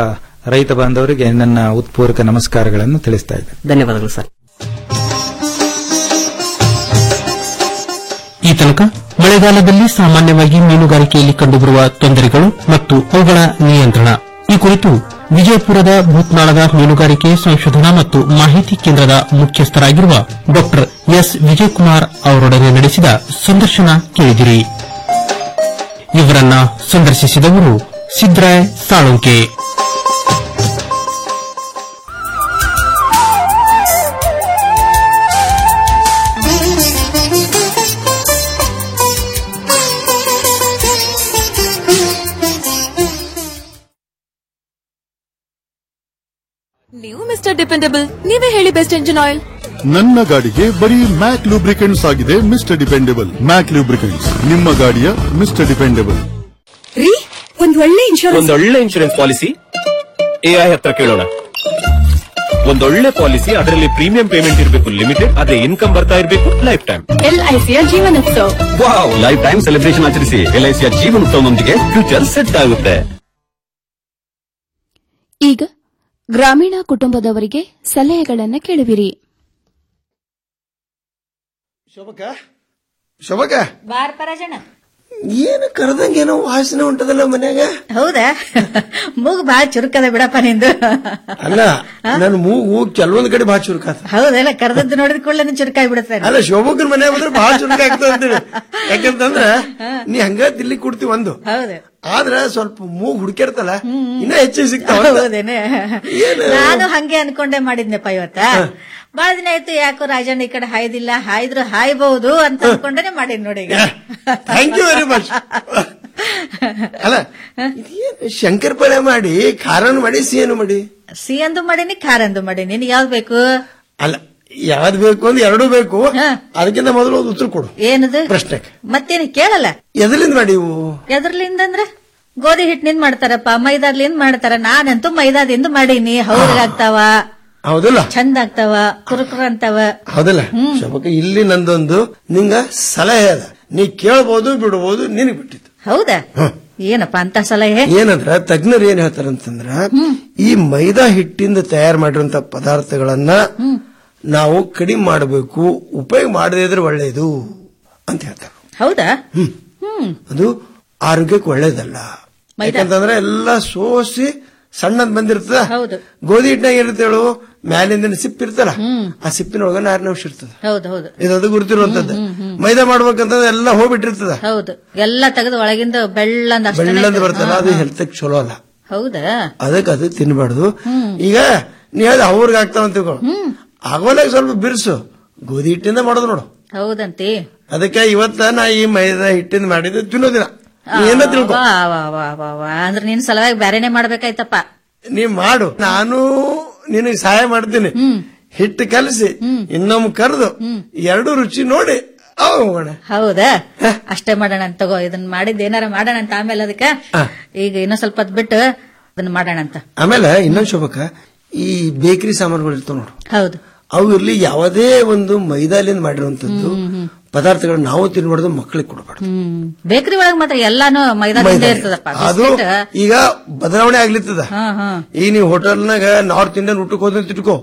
ರೈತ ಬಾಂಧವರಿಗೆ ನನ್ನ ಉತ್ಪೂರ್ವಕ ನಮಸ್ಕಾರಗಳನ್ನು ತಿಳಿಸ್ತಾ ಇದ್ದೇನೆ ಧನ್ಯವಾದಗಳು ಸರ್ ಈ ತನಕ ಮಳೆಗಾಲದಲ್ಲಿ ಸಾಮಾನ್ಯವಾಗಿ ಮೀನುಗಾರಿಕೆಯಲ್ಲಿ ಕಂಡುಬರುವ ತೊಂದರೆಗಳು ಮತ್ತು ಅವುಗಳ ನಿಯಂತ್ರಣ ಈ ಕುರಿತು ವಿಜಯಪುರದ ಭೂತ್ನಾಳದ ಮೀನುಗಾರಿಕೆ ಸಂಶೋಧನಾ ಮತ್ತು ಮಾಹಿತಿ ಕೇಂದ್ರದ ಮುಖ್ಯಸ್ಥರಾಗಿರುವ ಡಾ ಎಸ್ ವಿಜಯಕುಮಾರ್ ಅವರೊಡನೆ ನಡೆಸಿದ ಸಂದರ್ಶನ ಕೇಳಿದಿರಿ ಇವರನ್ನ ಸಂದರ್ಶಿಸಿದವರು ಸಿದ್ರಾಯ್ ಸಾಳುಂಕೆ ನೀವು ಮಿಸ್ಟರ್ ಡಿಪೆಂಡಬಲ್ ನೀವೇ ಹೇಳಿ ಬೆಸ್ಟ್ ಇಂಜಿನ್ ಆಯಿಲ್ ನನ್ನ ಗಾಡಿಗೆ ಬರೀ ಮ್ಯಾಕ್ ಲೂಬ್ರಿಕೆಂಟ್ಸ್ ಆಗಿದೆ ಮಿಸ್ಟರ್ ಡಿಪೆಂಡೆಬಲ್ ಮ್ಯಾಕ್ ಲೂಬ್ರಿಕೆಂಟ್ಸ್ ನಿಮ್ಮ ಗಾಡಿಯ ಮಿಸ್ಟರ್ ಡಿಪೆಂಡೆಬಲ್ ರೀ ಒಂದ್ ಒಳ್ಳೆ ಇನ್ಶೂರೆನ್ಸ್ ಒಂದೊಳ್ಳೆ ಇನ್ಶೂರೆನ್ಸ್ ಪಾಲಿಸಿ ಎಐ ಹತ್ರ ಕೇಳೋಣ ಒಂದೊಳ್ಳೆ ಪಾಲಿಸಿ ಅದರಲ್ಲಿ ಪ್ರೀಮಿಯಂ ಪೇಮೆಂಟ್ ಇರಬೇಕು ಲಿಮಿಟೆಡ್ ಅದೇ ಇನ್ಕಮ್ ಬರ್ತಾ ಇರಬೇಕು ಲೈಫ್ ಟೈಮ್ ಎಲ್ಐಸಿಯ ಜೀವನೋತ್ಸವ ವಾವ್ ಲೈಫ್ ಟೈಮ್ ಸೆಲೆಬ್ರೇಷನ್ ಆಚರಿಸಿ ಎಲ್ಐಸಿಯ ಜೀವನೋತ್ಸವದೊಂದಿಗೆ ಫ್ಯೂಚರ್ ಸೆಟ್ ಆಗುತ್ತೆ ಈಗ ಗ್ರಾಮೀಣ ಕುಟುಂಬದವರಿಗೆ ಸಲಹೆಗಳನ್ನು ಕೇಳುವಿರಿ ಶೋಭಕ ಶೋಭಕ ಬಾರ್ ಪರಾಜಣ ಏನು ಕರೆದಂಗೇನೋ ವಾಸನೆ ಉಂಟದಲ್ಲ ಮನ್ಯಾಗ ಹೌದಾ ಮೂಗ್ ಬಾಳ ಚುರುಕದ ಬಿಡಪ್ಪ ನಿಂದು ಅಲ್ಲ ನನ್ನ ಮೂಗು ಕೆಲವೊಂದ್ ಕಡೆ ಭಾಳ ಚುರುಕಾತ ಹೌದಲ್ಲ ಕರೆದದ್ದು ನೋಡಿದ ಕೂಡಲೇ ಚುರುಕಾಗಿ ಬಿಡುತ್ತೆ ಅಲ್ಲ ಶೋಭಕನ್ ಮನ್ಯಾಗ ಬಂದ್ರೆ ಭಾಳ ಚುರುಕ ಆಗ್ತದ ಅಂತೇಳಿ ಯಾಕಂತಂದ್ರ ನೀ ಹಂಗ ದಿಲ್ಲಿ ಕೊಡ್ತಿ ಒಂದು ಹೌದು ಆದ್ರ ಸ್ವಲ್ಪ ಮೂಗ್ ಹುಡುಕಿರ್ತಲ್ಲ ಇನ್ನ ಹೆಚ್ಚಿಗೆ ಸಿಗ್ತಾವ ಹೌದೇನೆ ನಾನು ಹಂಗೆ ಅನ್ಕೊಂಡೆ ಮಾಡಿದ್ನಪ್ಪ ಇವತ್ತ ಬಾಳ ದಿನ ಆಯ್ತು ಯಾಕೋ ರಾಜಣ್ಣ ಈ ಕಡೆ ಹಾಯ್ದಿಲ್ಲ ಹಾಯ್ದ್ರು ಹಾಯ್ಬಹುದು ಅಂತ ಅನ್ಕೊಂಡೇನೆ ಮಾಡಿದ್ ನೋಡಿ ಈಗ ಥ್ಯಾಂಕ್ ಯು ವೆರಿ ಮಚ್ ಅಲ್ಲ ಇದೇನು ಶಂಕರಪಳೆ ಮಾಡಿ ಖಾರನು ಮಾಡಿ ಸಿಹಿನು ಮಾಡಿ ಸಿಹಿ ಅಂದು ಮಾಡೀನಿ ಖಾರ ಅಂದು ಮಾಡೀನಿ ನಿನ್ಗೆ ಯಾವ್ದು ಬೇಕು ಅಲ್ಲ ಯಾವ್ದು ಬೇಕು ಅಂದ್ರೆ ಎರಡೂ ಬೇಕು ಅದಕ್ಕಿಂತ ಮೊದಲು ಒಂದು ಉತ್ತರ ಕೊಡು ಏನದು ಪ್ರಶ್ನೆಗೆ ಮತ್ತೇನು ಕೇಳಲ್ಲ ಎದರಿಂದ ಮಾಡಿ ಇವು ಎದ್ರಲಿಂದ ಅಂದ್ರೆ ಗೋಧಿ ಹಿಟ್ಟಿನಿಂದ ಮಾಡ್ತಾರಪ್ಪ ಮೈದಾದ್ಲಿಂದ ಮಾಡ್ತಾರ ನಾನಂತೂ ಮೈದಾದಿಂದ ಮಾಡೀನಿ ಹೌದಾಗ್ತಾವ ಹೌದಲ್ಲ ಚಂದ ಆಗ್ತಾವ ಕುರುಕುರ ಅಂತಾವ ಹೌದಲ್ಲ ಶೋಭಕ ಇಲ್ಲಿ ನಂದೊಂದು ನಿಂಗ ಸಲಹೆ ಅದ ನೀ ಕೇಳ್ಬೋದು ಬಿಡ್ಬೋದು ನಿನಗ್ ಬಿಟ್ಟಿತ್ತು ಹೌದಾ ಏನಪ್ಪ ಅಂತ ಸಲಹೆ ಏನಂದ್ರ ತಜ್ಞರು ಏನ್ ಹೇಳ್ತಾರಂತಂದ್ರ ಈ ಮೈದಾ ಹಿಟ್ಟಿಂದ ತಯಾರು ಮಾಡಿರುವಂತ ಪದಾರ್ಥಗಳನ್ನ ನಾವು ಕಡಿಮೆ ಮಾಡಬೇಕು ಉಪಯೋಗ ಮಾಡದೇ ಇದ್ರೆ ಒಳ್ಳೇದು ಅಂತ ಹೇಳ್ತಾರೆ ಹೌದಾ ಅದು ಆರೋಗ್ಯಕ್ಕೆ ಒಳ್ಳೇದಲ್ಲ ಯಾಕಂತಂದ್ರೆ ಎಲ್ಲ ಸೋಸಿ ಸಣ್ಣದ್ ಬಂದಿರ್ತದ ಹೌದು ಗೋಧಿ ಹಿಟ್ಟಿನಾಗ ಇರುತ್ತೆ ಹೇಳು ಮ್ಯಾಲಿಂದ ಸಿಪ್ಪು ಇರ್ತಲ್ಲ ಆ ಸಿಪ್ಪಿನೊಳಗ ನಾರಿನ ಅಂಶ ಇರ್ತದ ಹೌದು ಹೌದು ಇದು ಅದು ಗುರುತಿರುವಂತದ್ದು ಮೈದಾ ಮಾಡ್ಬೇಕಂತಂದ್ರೆ ಎಲ್ಲ ಹೋಗ್ಬಿಟ್ಟಿರ್ತದ ಹೌದು ಎಲ್ಲ ತೆಗೆದು ಒಳಗಿಂದ ಬೆಳ್ಳಂದ ಅಷ್ಟನೇ ಬೆಳ್ಳಂದ್ ಇರ್ತದೆ. ಬರ್ತಲ್ಲ ಅದು ಹೆಲ್ತ್ ಚಲೋ ಅಲ್ಲ ಹೌದಾ ಅದಕ್ಕೆ ಅದು ತಿನ್ಬಾರ್ದು ಈಗ ನೀ ಹೇಳ್ದ ಅವ್ರಿಗೆ ಆಗ್ತಾವ ಅಂತ ತಿಳ್ಕೊ ಆಗೋಲಾಗ ಸ್ವಲ್ಪ ಬಿರ್ಸು ಗೋಧಿ ಹಿಟ್ಟಿಂದ ಮಾಡೋದು ನೋಡು ಹೌದಂತಿ ಅದಕ್ಕೆ ಇವತ್ತ ನಾ ಈ ಮೈದಾ ಹಿಟ್ಟಿಂದ ಮಾಡಿದ್ದು ತಿನ್ನೋದಿನ ನೀ ಏನೋ ತಿಳ್ಕೊ ವಾ, ವಾ, ವಾ, ವಾ, ವಾ. ಅಂದ್ರೆ ನಿನ್ ಸಲುವಾಗಿ ಬ್ಯಾರೆನೆ ಮಾಡ್ಬೇಕಾಯ್ತಪ್ಪ ನೀ ಮಾಡು ನಾನು ನಿನಗೆ ಸಹಾಯ ಮಾಡ್ತೀನಿ ಹಿಟ್ಟು ಕಲಸಿ ಇನ್ನೊಮ್ಮೆ ಕರೆದು ಎರಡು ರುಚಿ ನೋಡಿ ಅವಾಗ ಹೋಗೋಣ ಹೌದಾ ಅಷ್ಟೇ ಮಾಡೋಣ ಅಂತ ತಗೋ ಇದನ್ನ ಮಾಡಿದ್ ಏನಾರ ಮಾಡೋಣ ಅಂತ ಆಮೇಲೆ ಅದಕ್ಕ ಈಗ ಇನ್ನೂ ಸ್ವಲ್ಪ ಹೊತ್ತು ಬಿಟ್ಟು ಅದನ್ನ ಮಾಡೋಣ ಅಂತ ಆಮೇಲೆ ಇನ್ನೊಂದು ಶೋಭಕ ಈ ಬೇಕರಿ ಸಾಮಾನುಗಳು ಇರ್ತಾವ ನೋಡು ಹೌದು ಅವು ಇರ್ಲಿ ಯಾವುದೇ ಒಂದು ಮೈದಾಲಿಂದ ಮಾಡಿರುವಂತದ್ದು ಪದಾರ್ಥಗಳು ನಾವು ತಿನ್ಬಾರ್ದು ಮಕ್ಕಳಿಗೆ ಕೊಡಬಾರ್ದು ಹ್ಮ್ ಬೇಕರಿ ಒಳಗ್ ಮಾತ್ರ ಎಲ್ಲಾನು ಮೈದಾನದಿಂದ ಇರ್ತದಪ್ಪ ಅದು ಬಿಸ್ಕೆಟ್ ಈಗ ಬದಲಾವಣೆ ಆಗ್ಲಿತ್ತದ ಹಾ ಹಾ ಈಗ ನೀವು ಹೋಟೆಲ್ನಾಗ ನಾರ್ತ್ ಇಂಡಿಯನ್ ಊಟಕ್ಕೆ ಹೋದ್ರೆ ತಿಟ್ಕೋ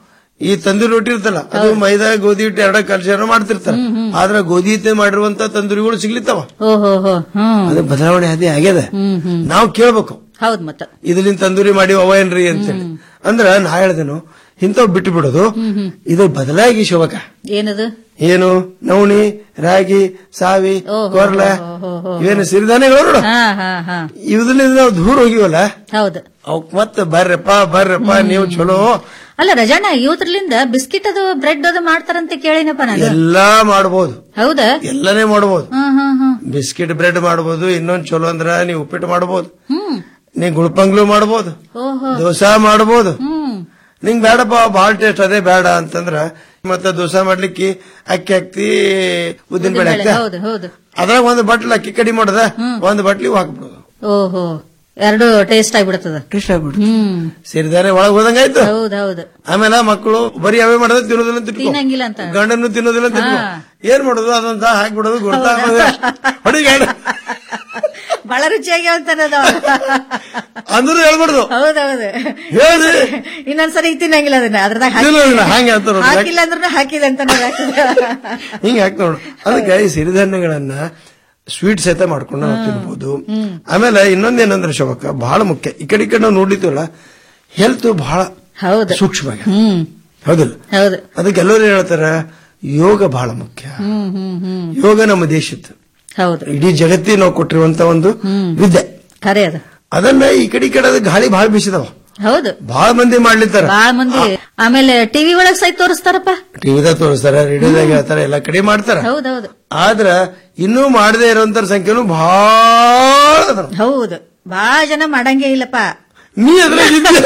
ಈ ತಂದೂರಿ ರೊಟ್ಟಿ ಇರ್ತಲ್ಲ ಅದು ಮೈದಾ ಗೋಧಿ ಹಿಟ್ಟು ಎರಡ ಕಲ್ಚರ್ ಮಾಡ್ತಿರ್ತಾರ ಆದ್ರ ಗೋಧಿ ಹಿಟ್ಟು ಮಾಡಿರುವಂತ ತಂದೂರಿಗಳು ಸಿಗ್ಲಿತ್ತಾವ ಓಹೋ ಹೋ ಹ್ಮ್ ಅದು ಬದಲಾವಣೆ ಅದೇ ಆಗ್ಯದ ನಾವು ಕೇಳ್ಬೇಕು ಹೌದ್ ಮತ್ತ ಇದರಿಂದ ತಂದೂರಿ ಮಾಡಿ ಅವ ಏನ್ರಿ ಅಂತೇಳಿ ಅಂದ್ರ ನಾ ಹೇಳ್ದೇನು ಇಂಥವ್ ಬಿಟ್ಟು ಬಿಡೋದು ಇದು ಬದಲಾಗಿ ಶೋಭಕ ಏನದು ಏನು ನವಣಿ ರಾಗಿ ಸಾವಿ ಕೊರ್ಲ ಇವೇನು ಸಿರಿಧಾನ್ಯಗಳು ನೋಡು ಹಾ ಹಾ ಹಾ ಇವ್ದ್ರಿಂದ ನಾವು ದೂರ ಹೋಗಿವಲ್ಲ ಹೌದು ಅವಕ್ ಮತ್ತೆ ಬರ್ರಪ್ಪ ಬರ್ರಪ್ಪ ನೀವು ಚಲೋ ಅಲ್ಲ ರಜಣ್ಣ ಇವತ್ರಲಿಂದ ಬಿಸ್ಕಿಟ್ ಅದು ಬ್ರೆಡ್ ಅದು ಮಾಡ್ತಾರಂತ ಕೇಳಿನಪ್ಪ ನಾನು ಎಲ್ಲಾ ಮಾಡ್ಬೋದು ಹೌದಾ ಎಲ್ಲಾನೇ ಮಾಡ್ಬೋದು ಹ್ಮ್ ಹ್ಮ್ ಹ್ಮ್ ಬಿಸ್ಕಿಟ್ ಬ್ರೆಡ್ ಮಾಡ್ಬೋದು ಇನ್ನೊಂದ್ ಚಲೋ ಅಂದ್ರ ನೀವು ಉಪ್ಪಿಟ್ಟು ಮಾಡ್ಬೋದು ಹ್ಮ್ ನೀ ಗುಳ್ಪಂಗ್ಲು ಮಾಡ್ಬೋದು ಓಹೋ ದೋಸಾ ಮಾಡ್ಬೋದು ಹ್ಮ್ ನಿಂಗ್ ಬೇಡಪ್ಪ ಬಾಳ್ ಟೇಸ್ಟ್ ಅದೇ ಬೇಡ ಅಂತಂದ್ರ ಮತ್ತೆ ದೋಸಾ ಮಾಡ್ಲಿಕ್ಕೆ ಅಕ್ಕಿ ಹಾಕ್ತಿ ಉದ್ದಿನ ಬೇಳೆ ಹಾಕ್ತಿ ಹೌದು ಹೌದು ಅದ್ರಾಗ ಒಂದು ಬಟ್ಲ್ ಅಕ್ಕಿ ಕಡಿಮೆ ಮಾಡದ ಒಂದು ಬಟ್ಲಿ ಇವು ಹಾಕ್ಬಿಡೋದು ಓಹೋ ಎರಡು ಟೇಸ್ಟ್ ಆಗ್ಬಿಡ್ತದ ಟೇಸ್ಟ್ ಆಗ್ಬಿಡ್ತು ಹ್ಮ್ ಸೇರಿದಾನೆ ಒಳಗ್ ಹೋದಂಗಾಯ್ತು ಹೌದ್ ಹೌದು ಆಮೇಲೆ ಮಕ್ಕಳು ಬರೀ ಅವೇ ಮಾಡೋದು ತಿನ್ನೋದಿಲ್ಲ ಅಂತ ತಿಳ್ಕೊ. ತಿನ್ನಂಗಿಲ್ಲ ಅಂತ ಗಂಡನ್ನು ತಿನ್ನೋದಿಲ್ಲ ಅಂತ ತಿಳ್ಕೊ. ಏನ್ ಮಾಡೋದು ಅದೊಂದ ಹಾಕ್ಬಿಡೋದು ಗೊತ್ತಾಗೋದು ಹೊಡಿಗಾಡ ಬಹಳ ರುಚಿಯಾಗಿ ಅಂತಾನೆ ಅಂದ್ರೂ ಹೇಳ್ಬಾರ್ದು ಹೌದೌದು ಹೇಳಿ ಇನ್ನೊಂದ್ಸರಿ ಈಗ ತಿನ್ನಂಗಿಲ್ಲ ಅದನ್ನ ಅದ್ರದಾಗ ಇಲ್ಲ, ಇಲ್ಲ, ಹಂಗೆ ಅಂತಾರ ಅವ್ರು. ಹಾಕಿಲ್ಲ ಅಂದ್ರೂ ಹಾಕಿಲ್ಲ ಅಂತ ಹಿಂಗ ಹಾಕಿ ನೋಡು ಅದಕ್ಕೆ ಈ ಸಿರಿಧಾನ್ಯಗಳನ್ನ ಸ್ವೀಟ್ ಸಹಿತ ಮಾಡ್ಕೊಂಡು ನಾವು ತಿನ್ಬೋದು ಆಮೇಲೆ ಇನ್ನೊಂದೇನಂದ್ರೆ ಶೋಭಕ್ಕ ಬಹಳ ಮುಖ್ಯ ಈ ಕಡೆ ಈ ಕಡೆ ನಾವು ನೋಡ್ಲಿತ್ತೀವಲ್ಲ ಹೆಲ್ತ್ ಬಹಳ ಹೌದು ಸೂಕ್ಷ್ಮ ಹ್ಮ್ ಹೌದಿಲ್ಲ ಹೌದು ಅದಕ್ಕೆ ಎಲ್ಲರೂ ಹೇಳ್ತಾರ ಯೋಗ ಬಹಳ ಮುಖ್ಯ ಹ್ಮ್ ಹ್ಮ್ ಹ್ಮ್ ಯೋಗ ನಮ್ಮ ದೇಶದ್ದು ಹೌದು ಇಡೀ ಜಗತ್ತಿಗೆ ನಾವು ಕೊಟ್ಟಿರುವಂತ ಒಂದು ವಿದ್ಯೆ ಖರೆ ಅದು ಅದನ್ನ ಈ ಕಡೆ ಈ ಕಡೆ ಅದು ಗಾಳಿ ಬಹಳ ಬೀಸಿದವ ಹೌದು ಬಹಳ ಮಂದಿ ಮಾಡ್ಲಿತ್ತಾರ ಬಾಳ ಮಂದಿ ಆಮೇಲೆ ಟಿವಿ ಒಳಗ್ ಸಹಿತ ತೋರಿಸ್ತಾರಪ್ಪ ಟಿವಿದಾಗ ತೋರಿಸ್ತಾರ ರೇಡಿಯೋದಾಗ ಹೇಳ್ತಾರ ಎಲ್ಲ ಕಡೆ ಮಾಡ್ತಾರ ಹೌದೌದು ಆದ್ರ ಇನ್ನೂ ಮಾಡದೇ ಇರುವಂತ ಸಂಖ್ಯೆನೂ ಬಹಳ ಅದಾವ. ಹೌದು ಬಾಳ ಜನ ಮಾಡಂಗೇ ಇಲ್ಲಪ್ಪ ನೀ ಅದ್ರಾಗ ಇದ್ದಿ.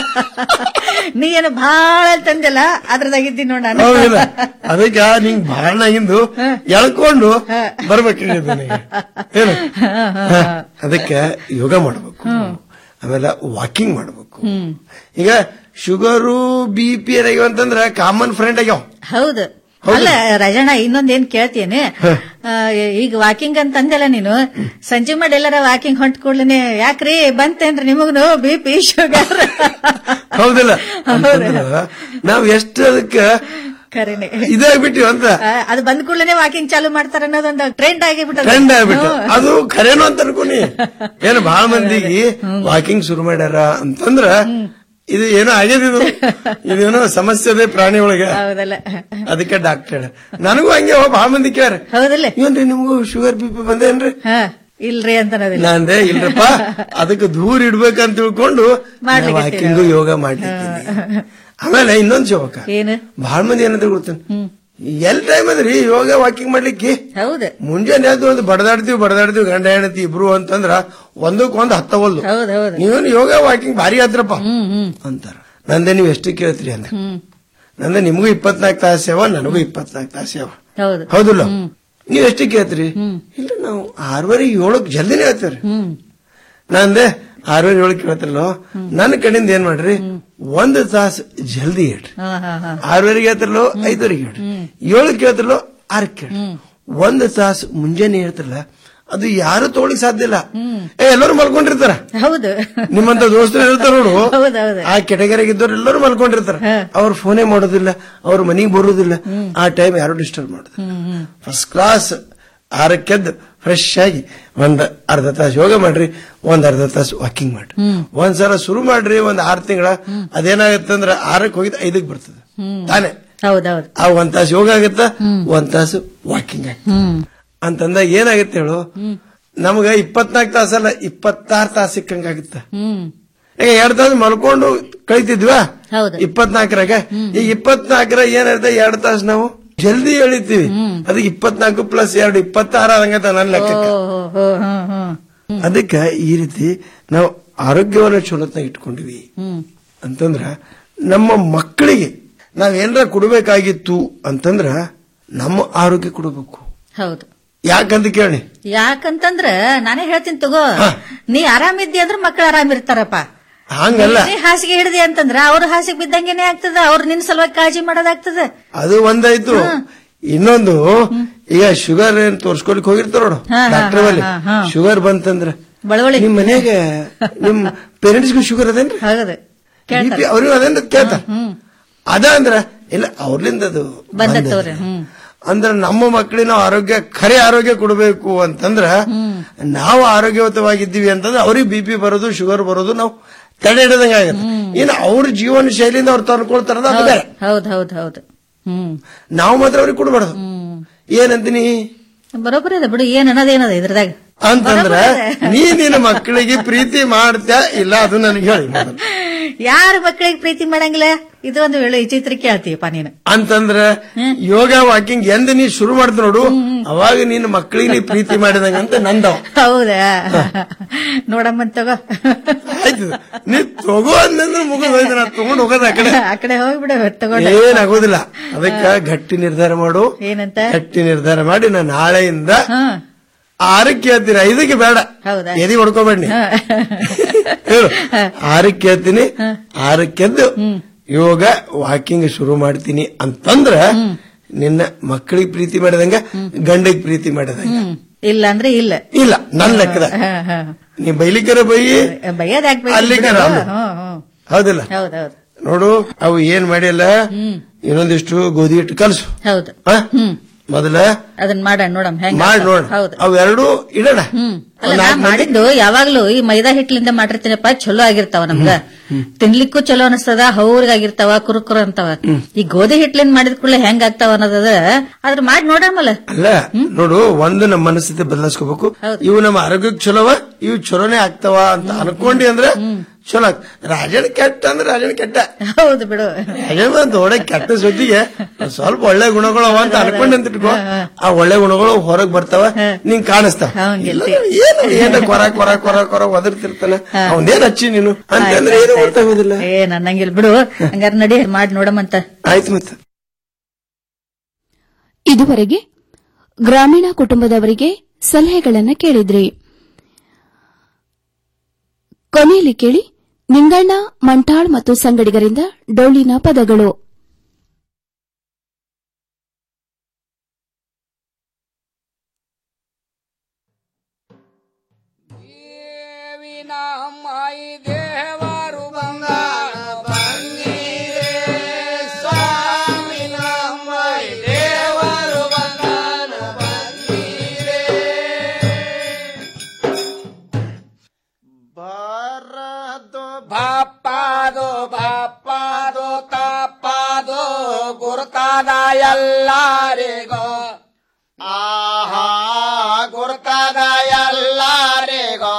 ನೀ ಏನು ಭಾಳ ಅಂತಂದಿಲ್ಲ ಅದ್ರದಾಗ ಇದ್ದಿ ನೋಡ ನಾನು ಹೌದಿಲ್ಲ ಅದಕ್ಕೆ ನಿಂಗ್ ಬಹಳ ನಾಗಿಂದು ಎಳ್ಕೊಂಡು ಬರ್ಬೇಕಾಗಿದೆ ನನಗೆ ಏನು ಹ, ಅದಕ್ಕೆ ಯೋಗ ಮಾಡ್ಬೇಕು ಆಮೇಲೆ ವಾಕಿಂಗ್ ಮಾಡ್ಬೇಕು ಹ್ಮ್ ಈಗ ಶುಗರು ಬಿ ಪಿ ಅಂತಂದ್ರ ಕಾಮನ್ ಫ್ರೆಂಡ್ ಆಗ್ಯಾವ ಹೌದು ಅಲ್ಲ ರಾಜಣ್ಣ ಇನ್ನೊಂದ್ ಏನ್ ಕೇಳ್ತೀನಿ ಆ, ಈಗ ವಾಕಿಂಗ್ ಅಂತ ಅಂದಲ್ಲ ನೀನು ಸಂಜೆ ಮಾಡಿ ಎಲ್ಲಾರ ವಾಕಿಂಗ್ ಹೊಂಟ್ ಕೂಡ್ಲೇನೆ ಯಾಕ್ರಿ ಬಂತೇನ್ರಿ ನಿಮಗ್ನು ಬಿ ಪಿ ಶುಗರ್ ಹೌದಿಲ್ಲ ಅಂತಂದ್ರ ನಾವ್ ಎಷ್ಟು ಅದಕ್ಕೆ ಖರೇನೆ ಇದಾಗ್ಬಿಟ್ಟಿವಿ ಅಂತ ಆ, ಅದು ಬಂದ್ ಕೂಡ್ಲೇನೆ ವಾಕಿಂಗ್ ಚಾಲು ಮಾಡ್ತಾರ ಅನ್ನೋದೊಂದು ಟ್ರೆಂಡ್ ಆಗಿಬಿಟ್ಟದ ಟ್ರೆಂಡ್ ಆಗ್ಬಿಟ್ಟು ಅದು ಖರೇನು ಅಂತ ಅನ್ಕೊನಿ ಏನು ಬಹಳ ಮಂದಿಗೆ ವಾಕಿಂಗ್ ಶುರು ಮಾಡ್ಯಾರ ಅಂತಂದ್ರ ಇದು ಏನೋ ಆಗ್ಯದ ಇದು ಇದೇನೋ ಸಮಸ್ಯೆ ಇದೆ ಪ್ರಾಣಿ ಒಳಗೆ ಹೌದಲ್ಲ ಅದಕ್ಕೆ ಡಾಕ್ಟರ್ ನನಗೂ ಹಂಗೆ ಬಹಳ ಮಂದಿ ಕೇಳ ಹೌದಲ್ಲ ಏನ್ರಿ ನಿಮ್ಗೂ ಶುಗರ್ ಬಿ ಪಿ ಬಂದೇನ್ರಿ ಹಾ ಇಲ್ರಿ ಅಂತ ಅನ್ನೋದಿಲ್ಲ ನಾಂದೆ ಇಲ್ರಪ್ಪ ಅದಕ್ಕೆ ದೂರ ಇಡ್ಬೇಕಂತ ತಿಳ್ಕೊಂಡು ಮಾಡ್ಲಿಕತ್ತೀವಿ ವಾಕಿಂಗ್ ನಾವು. ಯೋಗ ಮಾಡ್ಲಿಕ್ಕೆ ಆಮೇಲೆ ಇನ್ನೊಂದ್ ಶೋಕ ಏನು ಬಹಳ ಮಂದಿ ಏನಂತ ಗೊತ್ತೇನೆ ಎಲ್ ಟೈಮ್ ಅದ್ರಿ ಯೋಗ ವಾಕಿಂಗ್ ಮಾಡ್ಲಿಕ್ಕೆ ಹೌದು ಮುಂಜಾನೆ ಎದ್ದು ಒಂದು ಬಡದಾಡ್ತೀವಿ ಬಡದಾಡ್ತೀವಿ ಗಂಡ ಹೆಂಡತಿ ಇಬ್ರು ಅಂತಂದ್ರ ಒಂದಕ್ಕೊಂದು ಹತ್ತವಲ್ದು ಹೌದು ಹೌದು ನೀವೇನು ಯೋಗ ವಾಕಿಂಗ್ ಭಾರಿ ಆದ್ರಪ್ಪ ಅಂತಾರ ನಂದೆ ನೀವು ಎಷ್ಟು ಕೇಳ್ತೀರಿ ಅಂದ ಹ್ಮ್ ನಂದೆ ನಿಮಗೂ ಇಪ್ಪತ್ನಾಲ್ಕು ತಾಸು ಸೇವ ನನಗೂ ಇಪ್ಪತ್ನಾಲ್ಕು ತಾಸು ಸೇವ ಹೌದು ಹೌದಿಲ್ಲ ನೀವ್ ಎಷ್ಟು ಕೇಳ್ತೀರಿ ಇಲ್ಲ ನಾವು ಆರೂವರೆ ಏಳಕ್ ಜಲ್ದಿನೇ ಹೇಳ್ತೇವ್ರಿ ಹ್ಮ್ ನಂದೆ ಆರೂವರೆ ಏಳಕ್ ಕೇಳ್ತಿರಲ್ಲ ನನ್ನ ಕಡೆಯಿಂದ ಏನ್ ಮಾಡ್ರಿ ಒಂದು ತಾಸು ಜಲ್ದಿ ಹೇಳ್ರಿ ಹಾ ಹಾ ಹಾ ಆರೂವರೆಗೆ ಹೇಳ್ತಿರಲ್ಲೋ ಐದುವರೆಗೆ ಹೇಳ್ರಿ ಏಳಕ್ಕೆ ಹೇಳ್ತಿರಲ್ಲೋ ಆರಕ್ಕೆ ಹೇಳ್ರಿ ಒಂದು ತಾಸು ಮುಂಜಾನೆ ಹೇಳ್ತಿರಲ್ಲ ಅದು ಯಾರು ತಗೊಳಿಕ್ ಸಾಧ್ಯ ಇಲ್ಲ ಏ ಎಲ್ಲರೂ ಮಲ್ಕೊಂಡಿರ್ತಾರ ಹೌದು ನಿಮ್ಮಂತ ದೋಸ್ತರು ಇರ್ತಾರ ನೋಡು ಹೌದೌದು ಆ ಕೆಟಗರಿಗೆ ಇದ್ದವ್ರು ಎಲ್ಲರೂ ಮಲ್ಕೊಂಡಿರ್ತಾರ ಅವ್ರು ಫೋನೇ ಮಾಡೋದಿಲ್ಲ ಅವ್ರ ಮನೆಗೆ ಬರೋದಿಲ್ಲ ಆ ಟೈಮ್ ಯಾರು ಡಿಸ್ಟರ್ಬ್ ಮಾಡೋದು ಫಸ್ಟ್ ಕ್ಲಾಸ್ ಆರಕ್ಕೆದ್ದು ಫ್ರೆಶ್ ಆಗಿ ಒಂದ್ ಅರ್ಧ ತಾಸು ಯೋಗ ಮಾಡ್ರಿ ಒಂದ್ ಅರ್ಧ ತಾಸು ವಾಕಿಂಗ್ ಮಾಡ್ರಿ ಒಂದ್ಸಲ ಶುರು ಮಾಡ್ರಿ ಒಂದ್ ಆರ್ ತಿಂಗಳ ಅದೇನಾಗತ್ತೆ ಅಂದ್ರೆ ಆರಕ್ಕೆ ಹೋಗಿದ್ ಐದಕ್ಕೆ ಬರ್ತದೆ ತಾನೇ ಹೌದೌದು ಆ ಒಂದ್ ತಾಸು ಯೋಗ ಆಗತ್ತ ಒಂದ್ ತಾಸು ವಾಕಿಂಗ್ ಆಗತ್ತ ಹ್ಮ್ ಅಂತಂದಾಗ ಏನಾಗುತ್ತೆ ಹೇಳು ನಮ್ಗ ಇಪ್ಪತ್ನಾಲ್ಕು ತಾಸಲ್ಲ ಇಪ್ಪತ್ತಾರು ತಾಸು ಸಿಕ್ಕಂಗಾಗುತ್ತ ಹ್ಮ್ ಈಗ ಎರಡ್ ತಾಸು ಮಲ್ಕೊಂಡು ಕಳಿತಿದ್ವಾ ಹೌದು ಇಪ್ಪತ್ನಾಲ್ಕರಾಗ ಈ ಇಪ್ಪತ್ನಾಲ್ಕರ ಏನಿರುತ್ತೆ ಎರಡ್ ತಾಸು ನಾವು ಜಲ್ದಿ ಎಳಿತೀವಿ ಅದಕ್ಕೆ ಇಪ್ಪತ್ನಾಲ್ಕು ಪ್ಲಸ್ ಎರಡು ಇಪ್ಪತ್ತಾರ ಆದಂಗತ್ತ ನನ್ನ ಲೆಕ್ಕಕ್ಕೆ ಓ, ಓ, ಹ್ಮ್ ಹ್ಮ್ ಅದಕ್ಕೆ ಈ ರೀತಿ ನಾವು ಆರೋಗ್ಯವನ್ನ ಚಲೋತ್ನಾಗ ಇಟ್ಕೊಂಡಿವಿ ಹ್ಮ್ ಅಂತಂದ್ರ ನಮ್ಮ ಮಕ್ಕಳಿಗೆ ನಾವ್ ಏನಾರ ಕೊಡಬೇಕಾಗಿತ್ತು ಅಂತಂದ್ರ ನಮ್ಮ ಆರೋಗ್ಯ ಕೊಡಬೇಕು ಹೌದು ಯಾಕಂತ ಕೇಳಿ ಯಾಕಂತಂದ್ರ ನಾನೇ ಹೇಳ್ತೀನಿ ತಗೋ ನೀ ಆರಾಮಿದ್ದಿ ಅಂದ್ರೆ ಮಕ್ಳು ಆರಾಮಿರ್ತಾರಪ್ಪ ಹಂಗಲ್ಲ ನೀ ಹಾಸಿಗೆ ಹಿಡ್ದಿ ಅಂತಂದ್ರ ಅವ್ರ ಹಾಸಿಗೆ ಬಿದ್ದಂಗೆನೆ ಆಗ್ತದ ಅವ್ರ ನಿನ್ ಸಲುವಾಗಿ ಕಾಳಜಿ ಮಾಡೋದಾಗ್ತದ ಅದು ಒಂದಾಯ್ತು ಇನ್ನೊಂದು ಈಗ ಶುಗರ್ ಏನ್ ತೋರ್ಸ್ಕೊಲಿಕ್ ಹೋಗಿರ್ತಾರ ನೋಡು ಹಾ, ಹಾ, ಡಾಕ್ಟರ್ ಬಲ್ಲಿ ಹಾ, ಹಾ. ಶುಗರ್ ಬಂತಂದ್ರ ಬಳವಳಿ ನಿಮ್ ಮನೆಯಾಗ ನಿಮ್ ಪೇರೆಂಟ್ಸ್ಗೂ ಶುಗರ್ ಅದೇನ್ರಿ ಹೌದು ಬಿ ಅವ್ರಿಗೂ ಅದೇನ್ ಕೇಳ್ತಾರ ಅದ ಅಂದ್ರ ಇಲ್ಲ ಅವ್ರಲಿಂದ ಅದು ಬಂದತ್ತವ್ರೆ ಹ್ಮ್ ಅಂದ್ರ ನಮ್ಮ ಮಕ್ಕಳಿನ ಆರೋಗ್ಯ ಖರೆ ಆರೋಗ್ಯ ಕೊಡಬೇಕು ಅಂತಂದ್ರ ನಾವು ಆರೋಗ್ಯವಂತವಾಗಿದ್ದೀವಿ ಅಂತಂದ್ರೆ ಅವ್ರಿಗೆ ಬಿ ಪಿ ಬರೋದು ಶುಗರ್ ಬರೋದು ನಾವು ತಡೆ ಹಿಡದಂಗ ಆಗತ್ತೆ ಇನ್ನು ಅವ್ರ ಜೀವನ ಶೈಲಿಯಿಂದ ಅವ್ರು ತಂದ್ಕೊಳ್ತಾರದ ಅದು ಬೇರೆ ಹೌದ್ ಹೌದ್ ಹೌದು ಹ್ಮ್ ನಾವು ಮಾತ್ರ ಅವ್ರಿಗೆ ಕೊಡಬಾರ್ದು ಏನಂತೀನಿ ಬರೋಬ್ಬರಿ ಅದ ಬಿಡು ಏನ್ ಅನ್ನೋದೇನದ ಇದ್ರದಾಗ ಅಂತಂದ್ರ ನೀ ನಿನ್ನ ಮಕ್ಕಳಿಗೆ ಪ್ರೀತಿ ಮಾಡ್ತ್ಯಾ ಇಲ್ಲ ಅದು ನನಗೆ ಹೇಳಿ ಮೊದಲು. ಯಾರ ಮಕ್ಕಳಿಗೆ ಪ್ರೀತಿ ಮಾಡಂಗಿಲ್ಲ ಇದು ಒಂದು ವೇಳೆ ವಿಚಿತ್ರ ಕೇಳ್ತೀಯಪ್ಪ ನೀನು ಅಂತಂದ್ರ ಯೋಗ ವಾಕಿಂಗ್ ಎಂದ ನೀ ಶುರು ಮಾಡ್ತ ನೋಡು ಅವಾಗ ನಿನ್ನ ಮಕ್ಕಳಿಗೆ ನೀ ಪ್ರೀತಿ ಮಾಡಿದಂಗ ಅಂತ ನಂದವ ಹೌದಾ ನೋಡಮ್ಮನ್ ತಗೋ ಆಯ್ತು ನೀ ತಗೋ ಅಂದಂದ್ರೆ ಮುಗಿದ್ ಹೋಯ್ತು ನಾ ತಗೊಂಡ್ ಹೋಗೋದ ಆ ಕಡೆ ಆ ಕಡೆ ಹೋಗ್ಬಿಡ ತಗೊಂಡ ಏನಾಗೋದಿಲ್ಲ ಅದಕ್ಕ ಗಟ್ಟಿ ನಿರ್ಧಾರ ಮಾಡು ಏನಂತ ಗಟ್ಟಿ ನಿರ್ಧಾರ ಮಾಡಿ ನಾನು ನಾಳೆಯಿಂದ ಆರಕ್ಕೆ ಹೇಳ್ತೀನಿ ಐದಕ್ಕೆ ಬೇಡ ಹೌದಾ? ಎದಿ ಹೊಡ್ಕೋಬೇಡಿ ಹೇಳು ಆರಕ್ಕೆ ಹೇಳ್ತೀನಿ ಆರಕ್ಕೆದ್ದು ಯೋಗ ವಾಕಿಂಗ್ ಶುರು ಮಾಡ್ತೀನಿ ಅಂತಂದ್ರ ನಿನ್ನ ಮಕ್ಕಳಿಗೆ ಪ್ರೀತಿ ಮಾಡಿದಂಗ ಗಂಡಿಗೆ ಪ್ರೀತಿ ಮಾಡಿದಂಗ ಇಲ್ಲ ಅಂದ್ರೆ ಇಲ್ಲ ಇಲ್ಲ ನನ್ನ ಲೆಕ್ಕದ ಹ, ಹ. ನೀ ಬೈಲಿಕ್ಕರ ಬೈ ಬೈಯೋದ್ ಯಾಕ್ ಬೈತೀರಿ ಅಲ್ಲಿಗೆ ಬಿಡು? ರಾಮ. ಹ್ಮ್, ಹ್ಮ್. ಹೌದಿಲ್ಲ ಹೌದೌದು ನೋಡು ಅವು ಏನ್ ಮಾಡಿಲ್ಲ ಇನ್ನೊಂದಿಷ್ಟು ಗೋಧಿ ಹಿಟ್ಟು ಕಲಸು ಹೌದು ಹ? ಹ್ಮ್ ಮೊದಲ ಅದನ್ನ ಮಾಡೋಣ ನೋಡಮ್ ಹೆಂಗ ಮಾಡಿ ನೋಡ ಹೌದು ಅವೆರಡು ಇಡೋಣ ಹ್ಮ್ ಅಲ್ಲ ಒಂದ್ ನಾ ನಾಲ್ಕ್ ಮಂದಿ- ಮಾಡಿದ್ದು ಯಾವಾಗ್ಲೂ ಈ ಮೈದಾ ಹಿಟ್ಲಿಂದ ಮಾಡಿರ್ತೀನಪ್ಪ ಚಲೋ ಆಗಿರ್ತಾವ ನಮ್ಗ ತಿನ್ಲಿಕ್ಕೂ ಚಲೋ ಅನಿಸ್ತದ ಹೌರ್ಗಾಗಿರ್ತಾವ ಕುರುಕುರು ಅಂತವ ಈ ಗೋಧಿ ಹಿಟ್ಲಿಂದ ಮಾಡಿದ ಕೂಡಲೇ ಹೆಂಗ್ ಆಗ್ತಾವ ಅನ್ನೋದದ ಅದ್ರ ಮಾಡಿ ನೋಡಮಲ್ಲ ಅಲ್ಲ ನೋಡು ಒಂದು ನಮ್ಮ ಮನಸ್ಥಿತಿ ಬದಲಾಯಿಸ್ಕೋಬೇಕು ಇವು ನಮ್ಮ ಆರೋಗ್ಯಕ್ಕೆ ಚಲೋವ ಇವು ಚಲೋನೇ ಆಗ್ತಾವ ಅಂತ ಅನ್ಕೊಂಡಿ ಅಂದ್ರೆ ಚಲೋ ಆಗ್- ರಾಜನ ಕೆಟ್ಟ ಅಂದ್ರೆ ರಾಜನ ಕೆಟ್ಟ ಹೌದು ಬಿಡು ರಾಜನ ದೊಡ್ಡ ಕೆಟ್ಟ ಸುದ್ದಿಗೆ ಒಂದ್ ಸ್ವಲ್ಪ ಒಳ್ಳೆ ಗುಣಗಳು ಅವ ಅಂತ ಅನ್ಕೊಂಡಿ ಅಂತ ಇಟ್ಕೋ ಆ ಒಳ್ಳೆ ಗುಣಗಳು ಹೊರಗ್ ಬರ್ತಾವ ನಿಂಗ್ ಕಾಣಿಸ್ತಾವ ಇಲ್ಲಾಂದ್ರೆ ಏನು ಏನ ಕೊರ ಕೊರ ಕೊರ ಕೊರ ಒದರ್ತಿರ್ತಾನೆ ಅವನೇನ್ ಹಚ್ಚಿ ನೀನು ಅಂತಂದ್ರೆ ಏನು ಗೊತ್ತಾಗೋದಿಲ್ಲ ಏ ನನ್ನಂಗಿಲ್ ಬಿಡು ಹಂಗಾರ ನಡಿ ಮಾಡಿ ನೋಡಮಂತ ಆಯ್ತು ಮತ್ತೆ ಇದುವರೆಗೆ ಗ್ರಾಮೀಣ ಕುಟುಂಬದವರಿಗೆ ಸಲಹೆಗಳನ್ನು ಕೇಳಿದ್ರಿ ಕೊನೆಯಲ್ಲಿ ಕೇಳಿ ನಿಂಗಣ್ಣ ಮಂಟಾಳ್ ಮತ್ತು ಸಂಗಡಿಗರಿಂದ ಡೊಳ್ಳಿನ ಪದಗಳು ದೇವರು ಬಂಗಾರ ಬನ್ನಿರೆ ಸ್ವಾಮಿ ನಮ್ಮ ದೇವರು ಬಂಗಾರ ಬನ್ನಿರೆ ಬಾರದು ಬಾಪಾದು ಬಾಪಾದು ತಪ್ಪಾದು ಗುರುತಾದ ಎಲ್ಲರಿಗೂ ಆಹಾ ಗುರುತಾದ ಎಲ್ಲರಿಗೂ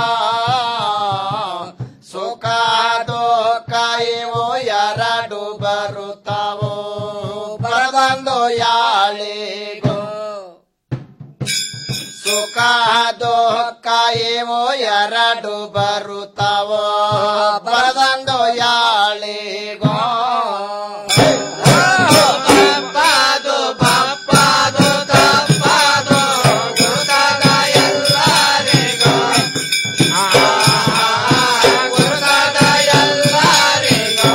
ಸುಖ ದುಃಖ ಇವು ಎರಡು ಬರುತ್ತಾವೋ ಬರದೊಂದು ಯಾಳಿಗೂ ಸುಖ ದುಃಖ ಇವು ಎರಡು ಬರುತ್ತಾವೋ ಬರದೊಂದು ಯಾಳಿಗೋ ಬಪ್ಪದು ಬಪ್ಪದು ತಪ್ಪದು ಗುರುತಾದ ಎಲ್ಲರಿಗೂ ಗುರುತಾದ ಎಲ್ಲರಿಗೂ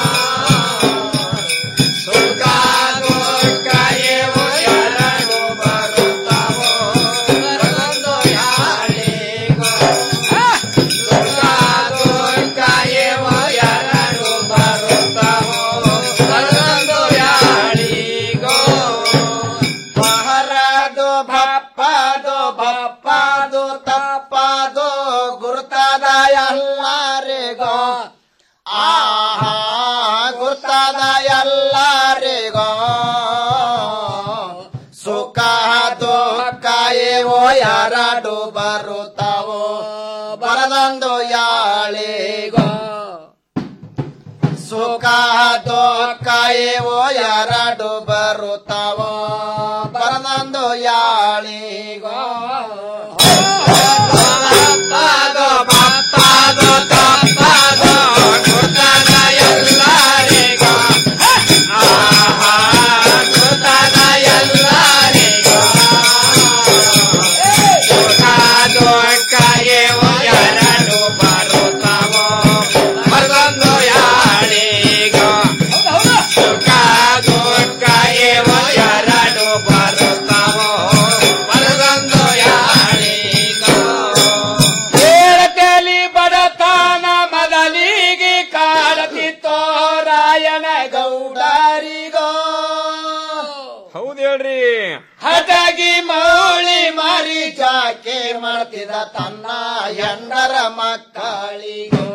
ಸುಖ ದುಃಖ ಇವು ಎರಡು ಬರುತ್ತಾವೋ ಬರದೊಂದು ಯಾಳಿಗೋ ಸುಖ ದುಃಖ ಇವು ಎರಡು ಬರುತ್ತಾವೋ ಬರದೊಂದು ಯಾಳಿಗೋ ಬಹರದು ಭಪ್ಪದು ಭಪ್ಪದು ತಪ್ಪದು ಗುರುತಾದ ಎಲ್ಲರಿಗೋ ಆಹಾ ಗುರುತಾದ ಎಲ್ಲರಿಗೋ ಸುಖ ದುಃಖ ಇವು ಎರಡು ಬರುತ್ತಾವೋ ಬರದೊಂದು ಯಾಳಿಗೋ ಸುಖ ದುಃಖ ಇವು ಎರಡು ಬರುತ್ತಾವೋ ಬರದೊಂದು ಯಾಳಿಗೋ ಬಪ್ಪದು ಬಪ್ಪದು ತಪ್ಪದು ಗುರುತಾದ ಎಲ್ಲರಿಗೋ ಆಹಾ ಗುರುತಾದ ಎಲ್ಲರಿಗೋ ಸುಖ ದುಃಖ ಇವು ಎರಡು ಬರುತ್ತಾವೋ ಬರದೊಂದು ಯಾಳಿಗೋ ಸುಖ ದುಃಖ ಇವು ಎರಡು ಬರುತ್ತಾವೋ ಬರದೊಂದು ಯಾಳಿಗೋ ಹೇಳತೇಲಿ ಬಡತನ ಮೊದಲಿಗೆ ಕಾಡತಿತ್ತೋ ರಾಯಣ ಗೌಡರಿಗೋ ಹೌದು ಹೇಳ್ರಿ ಹಠಗಿ ಮೌಳಿ ಮಾರಿ ಜಾಕೆ ಮಾಡ್ತಿದ ತನ್ನ ಹೆಂಡರ ಮಕ್ಕಳಿಗೋ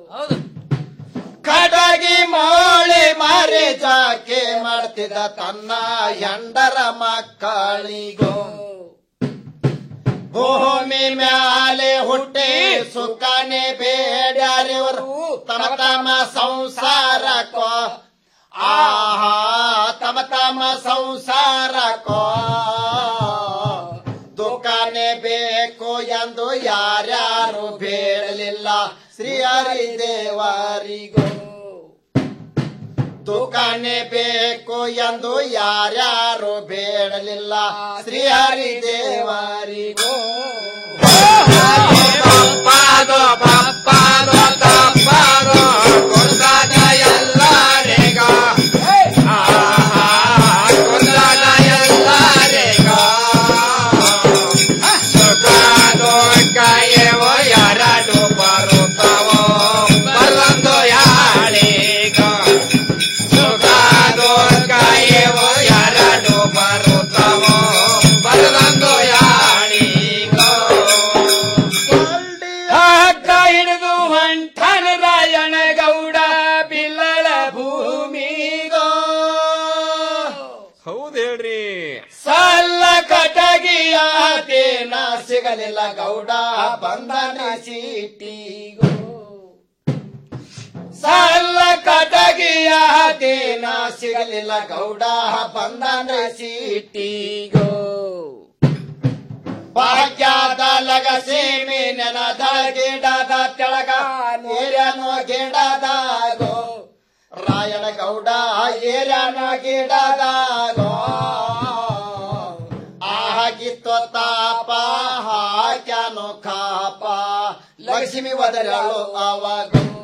ಕಡಗಿ ಮೌಳಿ ಮಾರಿ ಜಾಕೆ ಮಾಡ್ತಿದ ತನ್ನ ಹೆಂಡರ ಮಕ್ಕಳಿಗೋ ಭೂಮಿ ಮ್ಯಾಲೆ ಹುಟ್ಟಿ ಸುಖನೆ ಬೇಡ್ಯಾರಿವರು ತಮ ತಮ ಸಂಸಾರಕ್ಕೋ ಆಹಾ ತಮ ತಮ ಸಂಸಾರಕ್ಕೋ ದುಃಖನೆ ಬೇಕು ಎಂದು ಯಾರ್ಯಾರು ಬೇಡಲಿಲ್ಲ ಶ್ರೀ ಹರಿದೇವರಿಗೂ ದುಃಖನೆ ಬೇಕು ಎಂದು ಯಾರ್ಯಾರು ಬೇಡಲಿಲ್ಲ ಶ್ರೀ ಹರಿದೇವರಿಗೂ ಬಪ್ಪದು ಬಪ್ಪದು ತಪ್ಪದು ಕುಂದದ ಎಲ್ಲರಿಗೂ ಆಹಾ ಕುಂದದ ಎಲ್ಲರಿಗೂ ಹೇಳ್ರಿ ಸಲ್ಲ ಕಟಗಿಯ ತೇನ ಸಿಗಲಿಲ್ಲ ಗೌಡ ಬಂದನ ಸೀಟಿಗೋ ಸಲ್ಲ ಕಟಗಿಯ ತೇನ ಸಿಗಲಿಲ್ಲ ಗೌಡ ಬಂದನ ಸೀಟಿಗೋ ಭಾಗ್ಯದ ಲಗಸಿ ಮೀನದ ಗಿಡದ ತೆಳಗ ನೀರನು ಗಿಡದಾಗೋ ರಾಯಣ ಗೌಡ ಏರನು ಗಿಡದಾಗೋ ಆಗಿತ್ತು ತಾಪ ಹಾಕ್ಯಾನು ಕಾಪ ಲಕ್ಷ್ಮಿ ಒದರಳು ಅವಾಗ